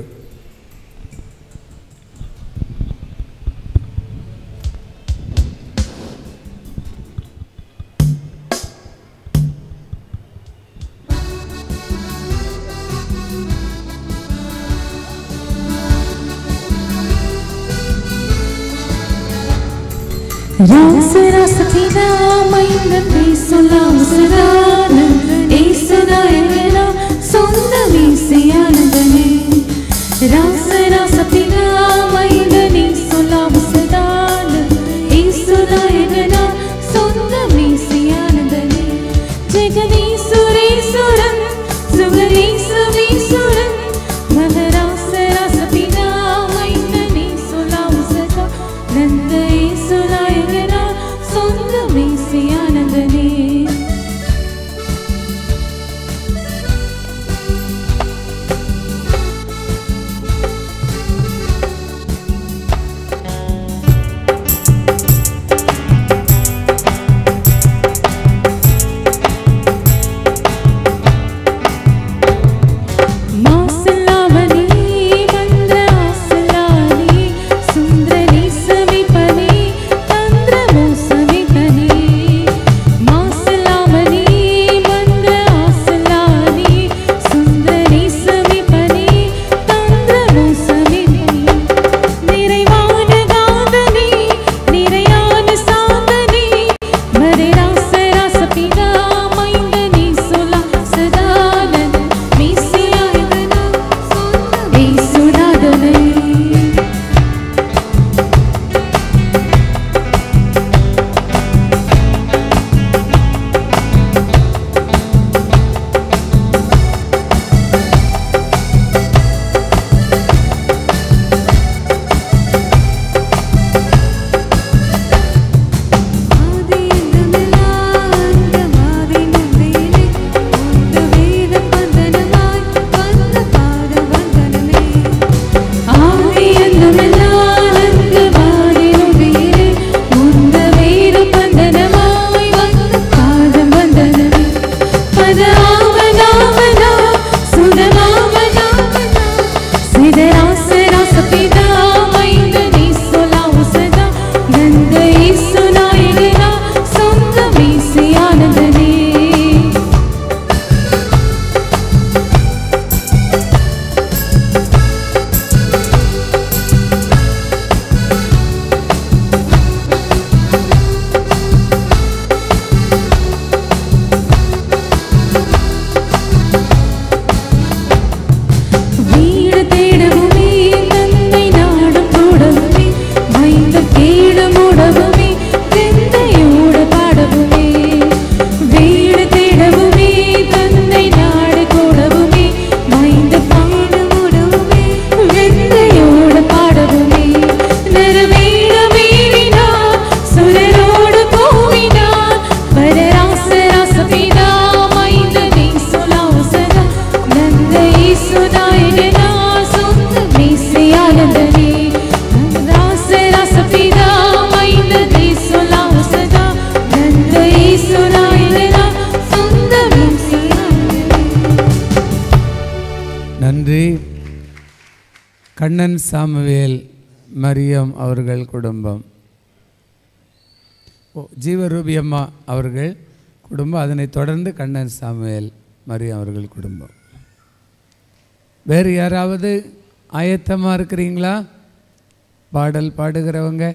ராச ராச பிதா மைந்த பேசலாம் சதான ஏசுதாயனா சொந்த வீசியானதனே ராச ராச பிதா மைந்த நீ சொல்லாம் சதான ஏசுதாயனா சொந்த வீசியானதனே ஜெகதீசுரேசுரன் சுகரீசுவீசுரன் மகராச ராச பிதா மைந்த நீ சொல்லாம் சதா நந்த ஏசுநாயகனா சொந்த மேசியானந்தனே மாசலாவனி மந்திர ஆசலானி சுந்தரனி சமிபனி தந்திரமோ சமிபனி மாசலாவனி மந்திர ஆசலானி சுந்தரனி சமிபனி தந்திரமோ சமிபனி நிறைவான காதனி நிறையான சாதனி மரே ராச ராச பிதா மைந்தனி சொலா சதானன் மீசியாயதனா ஏசுநாதனை ஆனந்தனே வீடு தேடவுமே தந்தை நாடும் கூடவுமே மைந்த கேடும் உடவுமே வெந்தையோடு பாடவுமே வீடு தேடவுமே தந்தை நாடு கூடவுமே மைந்த பாடும் உடவுமே வெந்தையோடு பாடவுமே நரவேட மீறினார் சுரரோடு போவினார் பரராச ராச பிதா மைந்த நீ சுலாசனா நந்த ஈசுநாயகனா சொந்த மீசியானந்தனே ராச ராச பிதா மைந்த நீ சுலாசனா நந்த ஈசுநாயகனா சொந்த மீசியானந்தனே நன்றி கண்ணன் சாமுவேல் மரியம் அவர்கள் குடும்பம் ஓ ஜீவரூபி அம்மா அவர்கள் குடும்பம் அதனைத் தொடர்ந்து கண்ணன் சாமுவேல் மரியம் அவர்கள் குடும்பம் வேறு யாராவது ஆயத்தமாக இருக்கிறீங்களா பாடல் பாடுகிறவங்க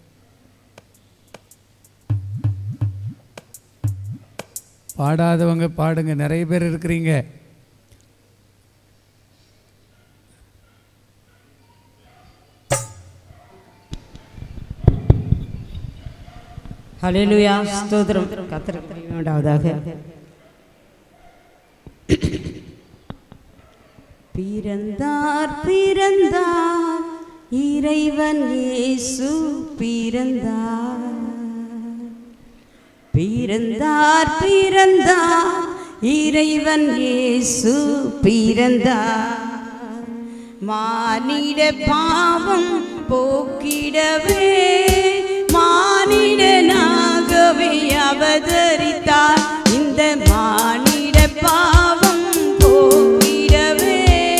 பாடாதவங்க பாடுங்க நிறைய பேர் இருக்கிறீங்க ஹalleluya ஸ்தோத்திரம் கர்த்தருக்கு உண்டாவதாக பிறந்தார் பிறந்தார் இறைவன் இயேசு பிறந்தார் பிறந்தார் பிறந்தார் இறைவன் இயேசு பிறந்தார் மானிட பாவம் போக்கிடவே மானிடனாகவே அவதரித்தார் இந்த மானிட பாவம் போக்கிடவே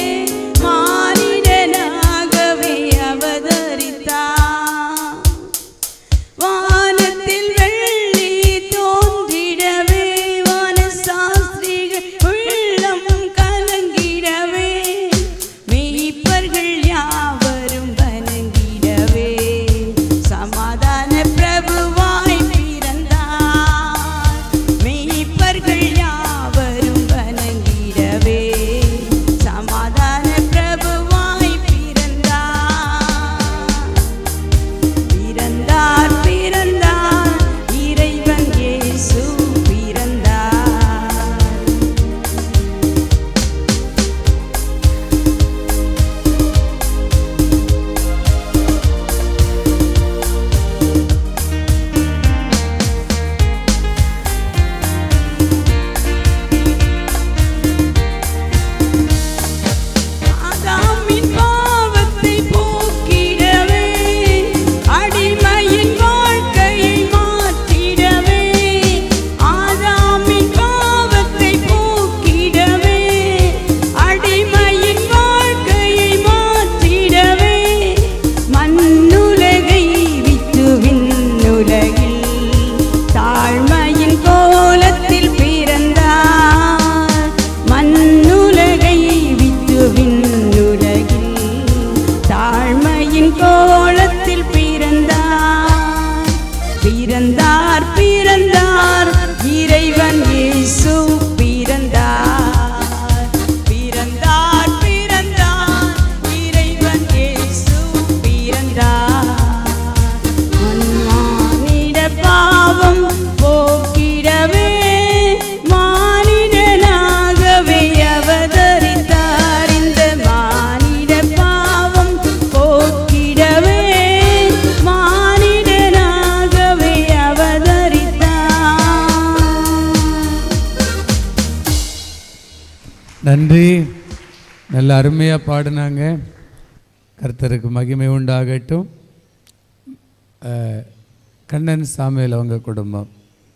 மானிடனாகவே அவதரித்தார் வானத்தில் வெள்ளி தோன்றிடவே வான சாஸ்திரிகள் உள்ளம் கலங்கிடவே மெய்ப்பர்கள் யாவரும் வணங்கிடவே சமாதான பிரபுவாய் பிறந்தார் மெய்ப்பர்கள் யாவரும் வணங்கிடவே சமாதான பிரபுவாய் பிறந்தார் பிறந்தார் பிறந்தார் இறைவன் இயேசு பிறந்தார் ஆதாமின் பாவத்தை போக்கிடவே அடிமையின் வாழ்க்கையை மாற்றிடவே ஆதாமின் பாவத்தை போக்கிடவே அடிமையின் வாழ்க்கையை மாற்றிடவே மண்ணுலகை விட்டு விண்ணுலகில் தாழ்மையின் கோலத்தில் பிறந்தார் மண்ணுலகை விட்டு விண்ணுலகில் தாழ்மையின் கோலத்தில் பிறந்தார் பிறந்தார் பிறந்தார் இறைவன் இயேசு பிறந்தார் பிறந்தார் பிறந்தார் இறைவன் இயேசு பிறந்தார் மானிட பாவம் போக்கிடவே மானிடனாகவே அவதரித்தார் இந்த மானிட பாவம் போக்கிடவே மானிடனாகவே அவதரித்தார் நன்றி நல்ல அருமையாக பாடினாங்க கர்த்தருக்கு மகிமை உண்டாகட்டும் அஹ், கண்ணன் சாமியில் அவங்க குடும்பம்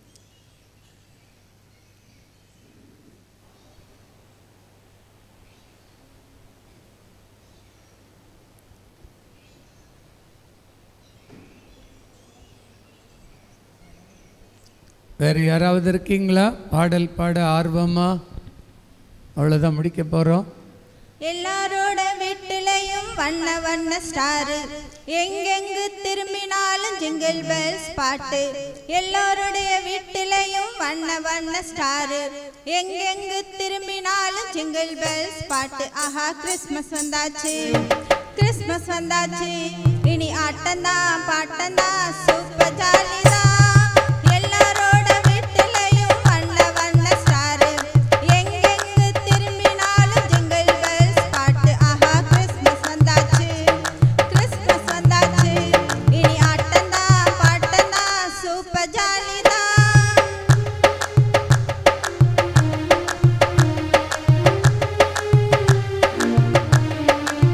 வேறு யாராவது இருக்கீங்களா பாடல் பாட ஆர்வமா அவ்வளோதான் முடிக்க போகிறோம் எல்லாரோட வீட்டிலையும் வண்ண வண்ண ஸ்டாரு எங்கெங்கு திரும்பினாலும் ஜிங்கிள் பெல்ஸ் பாட்டு எல்லாருடைய வீட்டிலையும் வண்ண வண்ண ஸ்டாரு எங்கெங்கு திரும்பினாலும் ஜிங்கிள் பெல்ஸ் பாட்டு ஆஹா கிறிஸ்மஸ் வந்தாச்சு கிறிஸ்மஸ் வந்தாச்சு இனி ஆட்டம்தான் பாட்டம்தான் சூப்பர் ஜாலிதான் எல்லாரோட வீட்டிலையும் வண்ண வண்ண ஸ்டாரு எங்கெங்கு திரும்பினாலும் ஜிங்கிள் பெல்ஸ் பாட்டு ஆஹா கிறிஸ்மஸ் வந்தாச்சு கிறிஸ்மஸ் வந்தாச்சு இனி ஆட்டம்தான் பாட்டம்தான் சூப்பர் ஜாலிதான்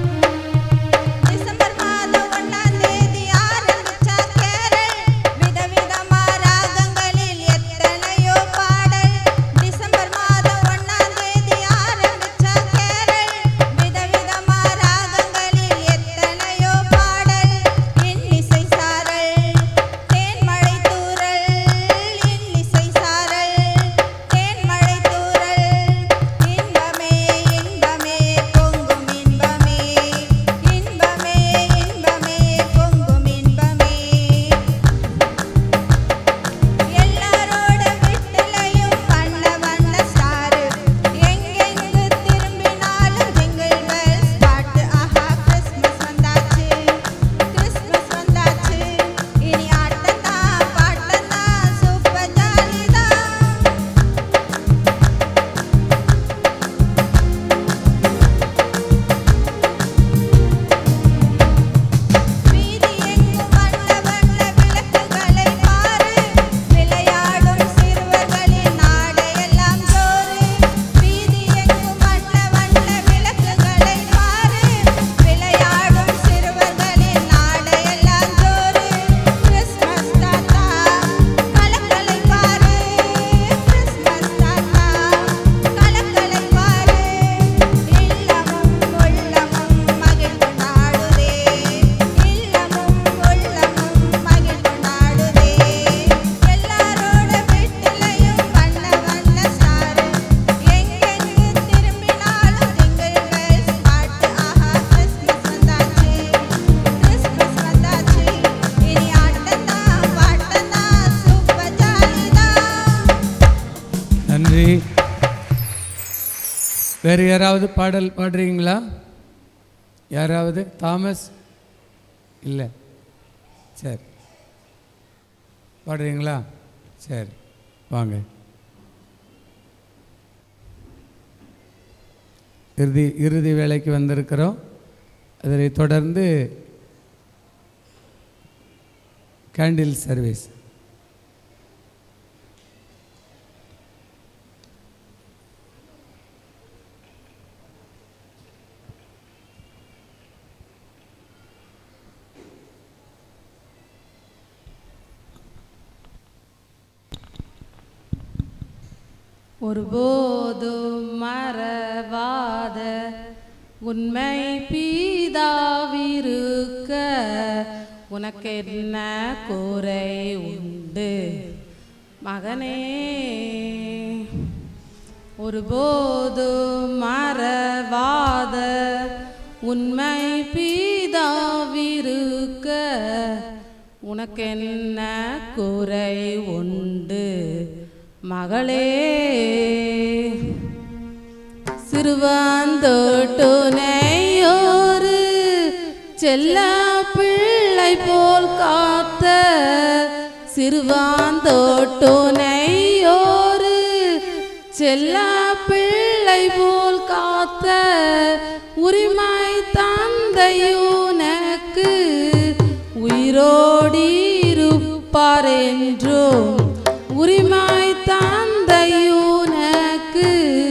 டிசம்பர் மாதம் ஒண்ணாம் தேதி ஆரம்பிச்சா கேரள் வித வேறு யாராவது பாடல் பாடுறீங்களா யாராவது தாமஸ் இல்லை சரி பாடுறீங்களா சரி வாங்க இறுதி இறுதி வேலைக்கு வந்திருக்கிறோம் அதனை தொடர்ந்து கேண்டில் சர்வீஸ் ஒருபோதும் மறவாத உண்மை பீதாவிருக்க உனக்கென்ன குறை உண்டு மகனே ஒருபோதும் மறவாத உண்மை பீதாவிருக்க உனக்கென்ன குறை உண்டு மகளே சிறுவந்தோட்டுனையோரு செல்ல பிள்ளை போல் காத்த சிறுவாந்தோட்டுனையோரு செல்ல பிள்ளை போல் காத்த உரிமை தந்தையுனக்கு உயிரோடிருப்பார் என்றும் உரிமை தந்தையுனக்கு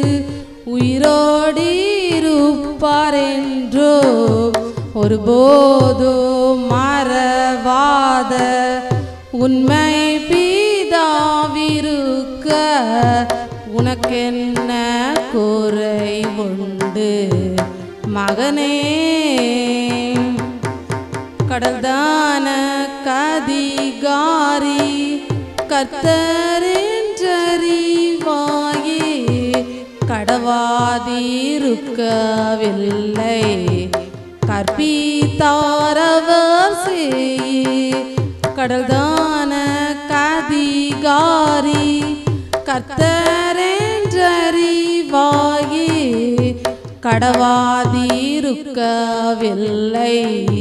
உயிரோடிருப்பார் என்றும் ஒருபோதும் மறவாத உண்மை பீதாவிருக்க உனக்கென்ன குறை உண்டு மகனே கடல்தான கதிகாரி கத்தரென்றறிவாயே கடவாதிருக்கவில்லை கற்பித்தாரவர் செய்யே கடல்தான கதிகாரி கர்த்தரென்றறிவாயே கடவாதிருக்கவில்லை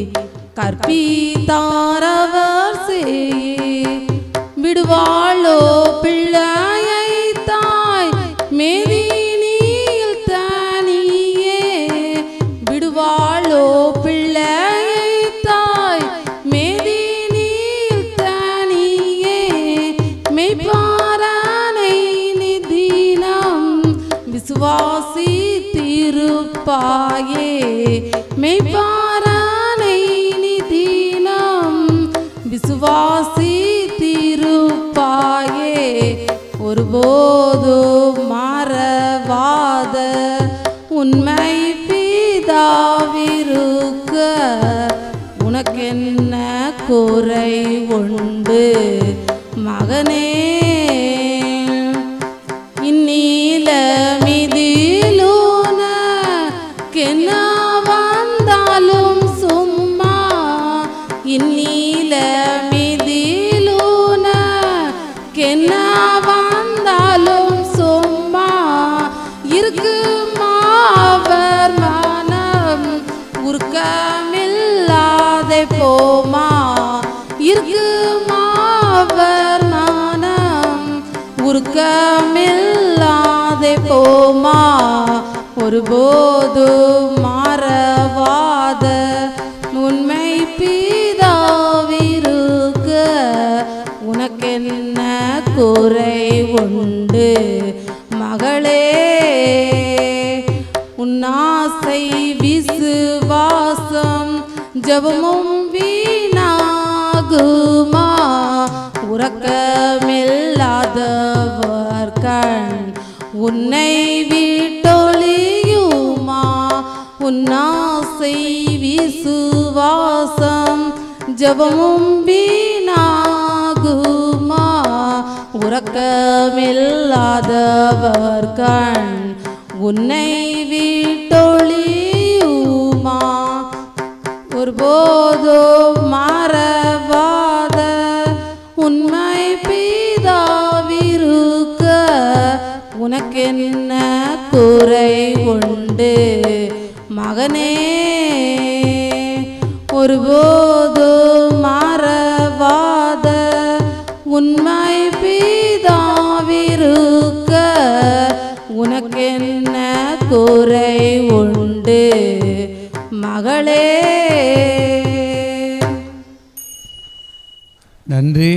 கற்பித்தாரவர் செய்யே விடுவாளோ பிள்ளையை தாய் மேதினியில் தனியே விடுவாளோ பிள்ளையை தாய் மேதினியில் தனியே மெய்ப்பாரானை நிதினம் விசுவாசி திருப்பாயே மெய்ப்பாரானை நிதினம் விசுவாசி திருப்பாயே ஒருபோதும் மாறவாத உண்மை பீதாவிருக்க உனக்கென்ன குறை உண்டு மகனே இந்நீல மிதிலூன கென்ன வந்தாலும் சும்மா இந்நீல மிதிலூன கென்ன வந்தாலும் சும்மா இருக்குமாவர் மனம் உருக்கமில்லாதே போமா இருக்குமாவர் மனம் உருக்கமில்லாதே போமா ஒருபோதும் மாறவாத உண்மை பீதாவிருக்க உனக்கென்ன குறை உண்டு மகளே உன்னாசை விசுவாசம் ஜபமும் வீணாகுமா உறக்கமில்லாதவர் கண் உன்னை விட்டொழியுமா உன்னாசை விசுவாசம் ஜபமும் வீணாகுமா உறக்கமில்லாதவர் கண் உன்னை விட்டொழியுமா ஒருபோதோ மாறவாத உண்மை பீதாவிருக்க உனக்கென்ன என்ன குறை உண்டு மகனே ஒருபோது மறவாத உண்மை பிதாவிருக்க உனக்கென்ன குறை உண்டு மகளே நன்றி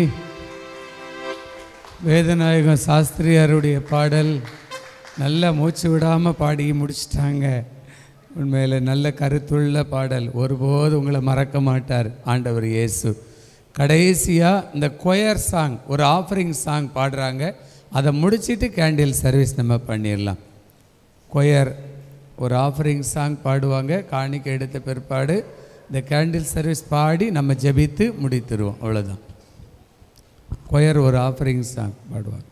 வேதநாயகம் சாஸ்திரியாருடைய பாடல் நல்லா மூச்சு விடாமல் பாடி முடிச்சிட்டாங்க உண்மையில் நல்ல கருத்துள்ள பாடல் ஒருபோது உங்களை மறக்க மாட்டார் ஆண்டவர் இயேசு கடைசியாக இந்த கொயர் சாங் ஒரு ஆஃபரிங் சாங் பாடுறாங்க அதை முடிச்சிட்டு கேண்டில் சர்வீஸ் நம்ம பண்ணிடலாம் கொயர் ஒரு ஆஃபரிங் சாங் பாடுவாங்க காணிக்கை எடுத்த பிற்பாடு இந்த கேண்டில் சர்வீஸ் பாடி நம்ம ஜெபித்து முடித்துருவோம் அவ்வளோதான் கொயர் ஒரு ஆஃபரிங் சாங் பாடுவாங்க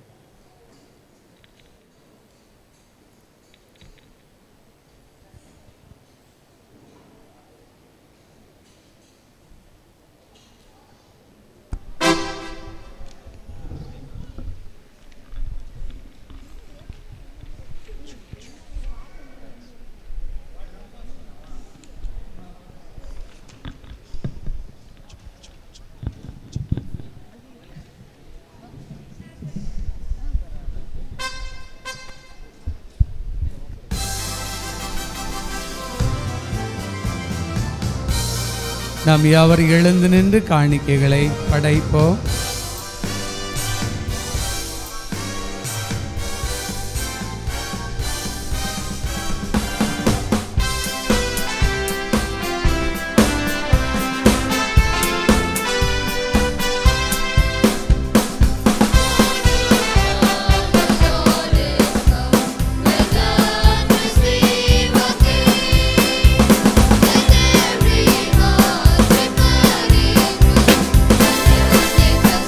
நாம் யாவர் எழுந்து நின்று காணிக்கைகளை படைப்போம் Let every heart be burning,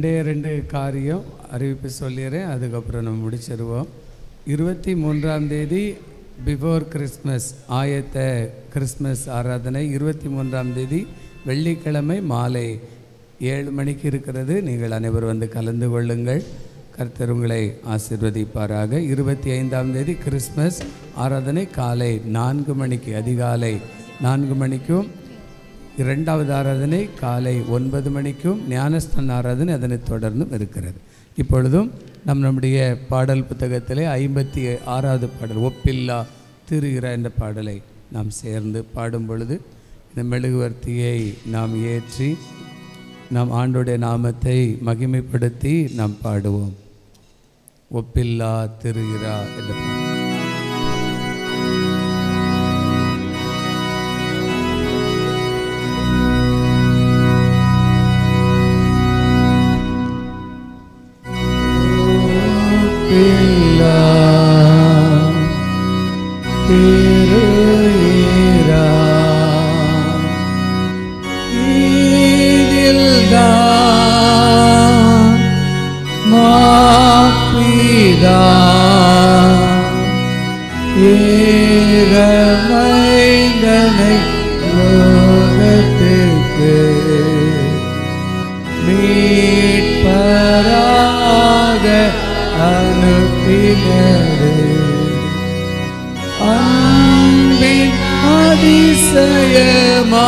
ரெண்டே ரெண்டு காரியம் அறிவிப்பு சொல்லிடுறேன் அதுக்கப்புறம் நம்ம முடிச்சிருவோம் இருபத்தி மூன்றாம் தேதி பிஃபோர் கிறிஸ்மஸ் ஆயத்த கிறிஸ்மஸ் ஆராதனை இருபத்தி மூன்றாம் தேதி வெள்ளிக்கிழமை மாலை ஏழு மணிக்கு இருக்கிறது நீங்கள் அனைவரும் வந்து கலந்து கொள்ளுங்கள் கர்த்தர் உங்களை ஆசிர்வதிப்பாராக இருபத்தி ஐந்தாம் தேதி கிறிஸ்மஸ் ஆராதனை காலை நான்கு மணிக்கு அதிகாலை நான்கு மணிக்கும் இரண்டாவது ஆராதனை காலை ஒன்பது மணிக்கும் ஞானஸ்தான ஆராதனை அதனைத் தொடர்ந்தும் இருக்கிறது இப்பொழுதும் நம் நம்முடைய பாடல் புத்தகத்திலே ஐம்பத்தி ஆறாவது பாடல் ஒப்பில்லா திருகிற என்ற பாடலை நாம் சேர்ந்து பாடும் பொழுது இந்த மெழுகுவர்த்தியை நாம் ஏற்றி நாம் ஆண்டோடைய நாமத்தை மகிமைப்படுத்தி நாம் பாடுவோம் ஒப்பில்லா திருகிறா என்ற பாடல் பில்லா திருஈரா இதில்தான் மாப்பிதா ஈரமைந்தனை லோகத்துக்கு மீட்பராக அனுப்பினது அன்பின் அதிசயமா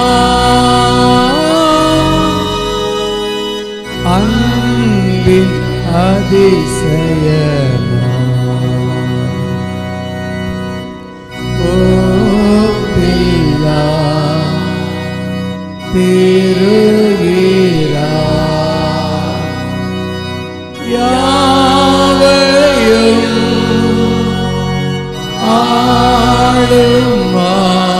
அன்பின் அதிசயமா ஓ பில்லா திருகிறா யாவையும் ஆளுமா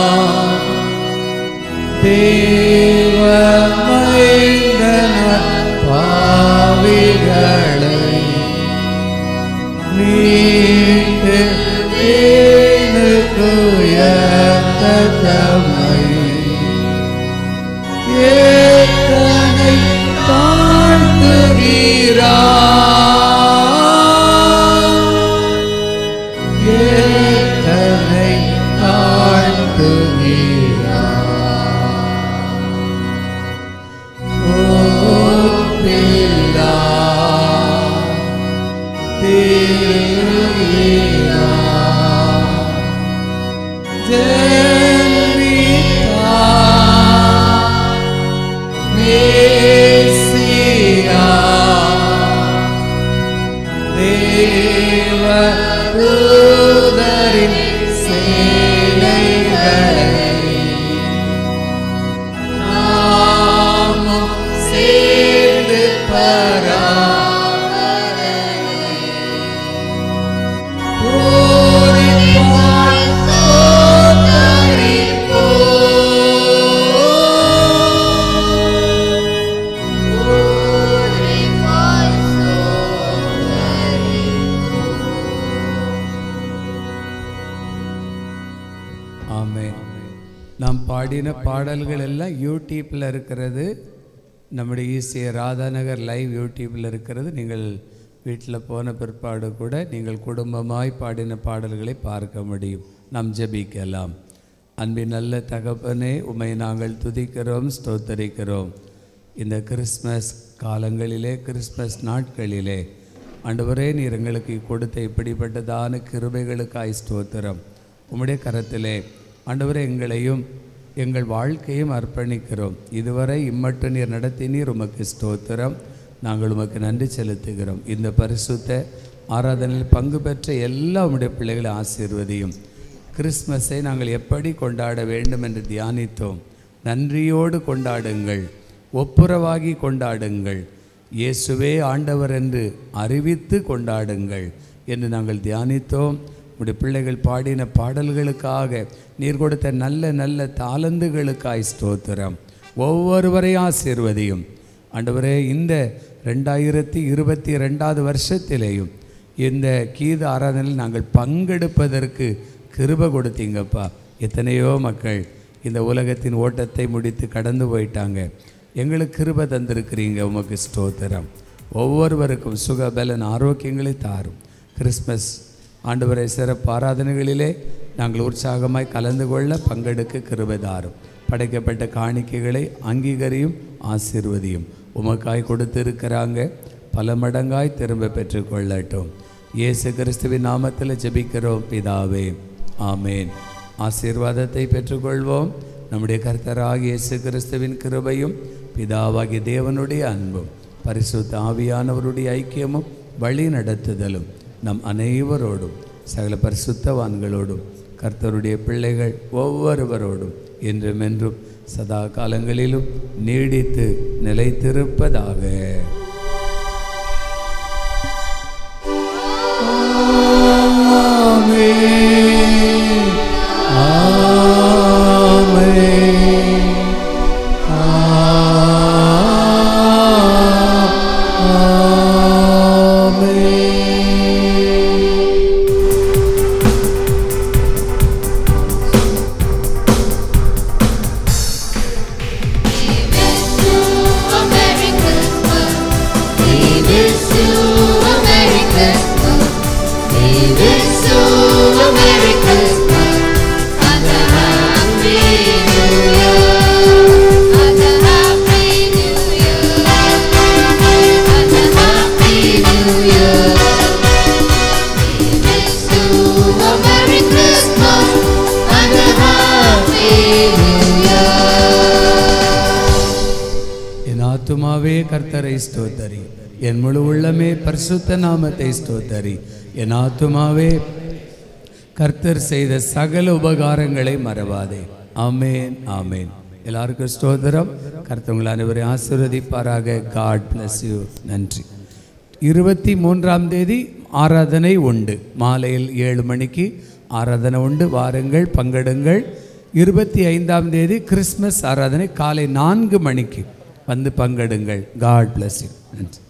தேவமைந்தன பாவிகளை மீட்டு ஏனுக்குயர்த்த தம்மை ஏத்தனை தாழ்த்துகிறா ஏத்தனை தாழ்த்துகிறா ஓ பில்லா திருகிறா ஜென்மிதா மேசியா தேவ தூதரின் சேனைகளை நாமும் சேர்ந்து பராமரணை பூரிப்பாய் ஆமே நாம் பாடின பாடல்கள் எல்லாம் யூடியூப்பில் இருக்கிறது நம்முடைய ஈசிய ராதாநகர் லைவ் யூடியூப்பில் இருக்கிறது நீங்கள் வீட்டில் போன பிற்பாடு கூட நீங்கள் குடும்பமாய் பாடின பாடல்களை பார்க்க முடியும் நாம் ஜெபிக்கலாம் அன்பின் நல்ல தகப்பனே உம்மை நாங்கள் துதிக்கிறோம் ஸ்தோத்தரிக்கிறோம் இந்த கிறிஸ்மஸ் காலங்களிலே கிறிஸ்மஸ் நாட்களிலே ஆண்டவரே நீர் எங்களுக்கு கொடுத்த இப்படிப்பட்டதான கிருபைகளுக்காய் ஸ்தோத்திரம் உம்முடைய கரத்திலே ஆண்டவரே எங்களையும் எங்கள் வாழ்க்கையும் அர்ப்பணிக்கிறோம் இதுவரை இம்மட்டு நீர் நடத்தினீர் உமக்கு ஸ்தோத்திரம் நாங்கள் உமக்கு நன்றி செலுத்துகிறோம் இந்த பரிசுத்த ஆராதனையில் பங்கு பெற்ற எல்லா உம்முடைய பிள்ளைகளை ஆசீர்வதியும் கிறிஸ்மஸை நாங்கள் எப்படி கொண்டாட வேண்டும் என்று தியானித்தோம் நன்றியோடு கொண்டாடுங்கள் ஒப்புரவாகி கொண்டாடுங்கள் இயேசுவே ஆண்டவர் என்று அறிவித்து கொண்டாடுங்கள் என்று நாங்கள் தியானித்தோம் உடைய பிள்ளைகள் பாடின பாடல்களுக்காக நீர் கொடுத்த நல்ல நல்ல தாளந்துகளுக்காய் ஸ்தோத்திரம் ஒவ்வொருவரையும் ஆசீர்வதியும் ஆண்டவரே இந்த ரெண்டாயிரத்தி இருபத்தி ரெண்டாவது வருஷத்திலேயும் இந்த கீத ஆராதனையில் நாங்கள் பங்கெடுப்பதற்கு கிருப கொடுத்தீங்கப்பா எத்தனையோ மக்கள் இந்த உலகத்தின் ஓட்டத்தை முடித்து கடந்து போயிட்டாங்க எங்களுக்கு கிருப தந்திருக்கிறீங்க உமக்கு ஸ்தோத்திரம் ஒவ்வொருவருக்கும் சுக பலன் ஆரோக்கியங்களை தாரும் கிறிஸ்மஸ் ஆண்டவரை சிறப்பு ஆராதனைகளிலே நாங்கள் உற்சாகமாய் கலந்து கொள்ள பங்கெடுக்க கிருபை தாரும் படைக்கப்பட்ட காணிக்கைகளை அங்கீகரியும் ஆசீர்வதியும் உமக்காய் கொடுத்திருக்கிறாங்க பல மடங்காய் திரும்ப பெற்றுக்கொள்ளட்டும் இயேசு கிறிஸ்துவின் நாமத்தில் ஜெபிக்கிறோம் பிதாவே ஆமேன் ஆசீர்வாதத்தை பெற்றுக்கொள்வோம் நம்முடைய கர்த்தராகிய இயேசு கிறிஸ்துவின் கிருபையும் பிதாவாகிய தேவனுடைய அன்பும் பரிசுத்த ஆவியானவருடைய ஐக்கியமும் வழி நடத்துதலும் நம் அனைவரோடும் சகல பரிசுத்தவான்களோடும் கர்த்தருடைய பிள்ளைகள் ஒவ்வொருவரோடும் என்றும் என்றும் சதா காலங்களிலும் நீடித்து நிலைத்திருப்பதாக என் ஆத்துமாவே கர்த்தரை ஸ்தோத்தரி என் முழு உள்ளமே பரிசுத்த நாமத்தை ஸ்தோத்தரி என் ஆத்துமாவே கர்த்தர் செய்த சகல உபகாரங்களை மறவாதே ஆமேன் ஆமேன் எல்லாருக்கும் ஸ்தோத்திரம் கர்த்தர் உங்களை அனைவரையும் ஆசீர்வதிப்பாராக காட் bless யூ நன்றி இருபத்தி மூன்றாம் தேதி ஆராதனை உண்டு மாலையில் ஏழு மணிக்கு ஆராதனை உண்டு வாருங்கள் பங்கெடுங்கள் இருபத்தி ஐந்தாம் தேதி கிறிஸ்மஸ் ஆராதனை காலை நான்கு மணிக்கு வந்து பங்கெடுங்கள் காட் bless யூ நன்றி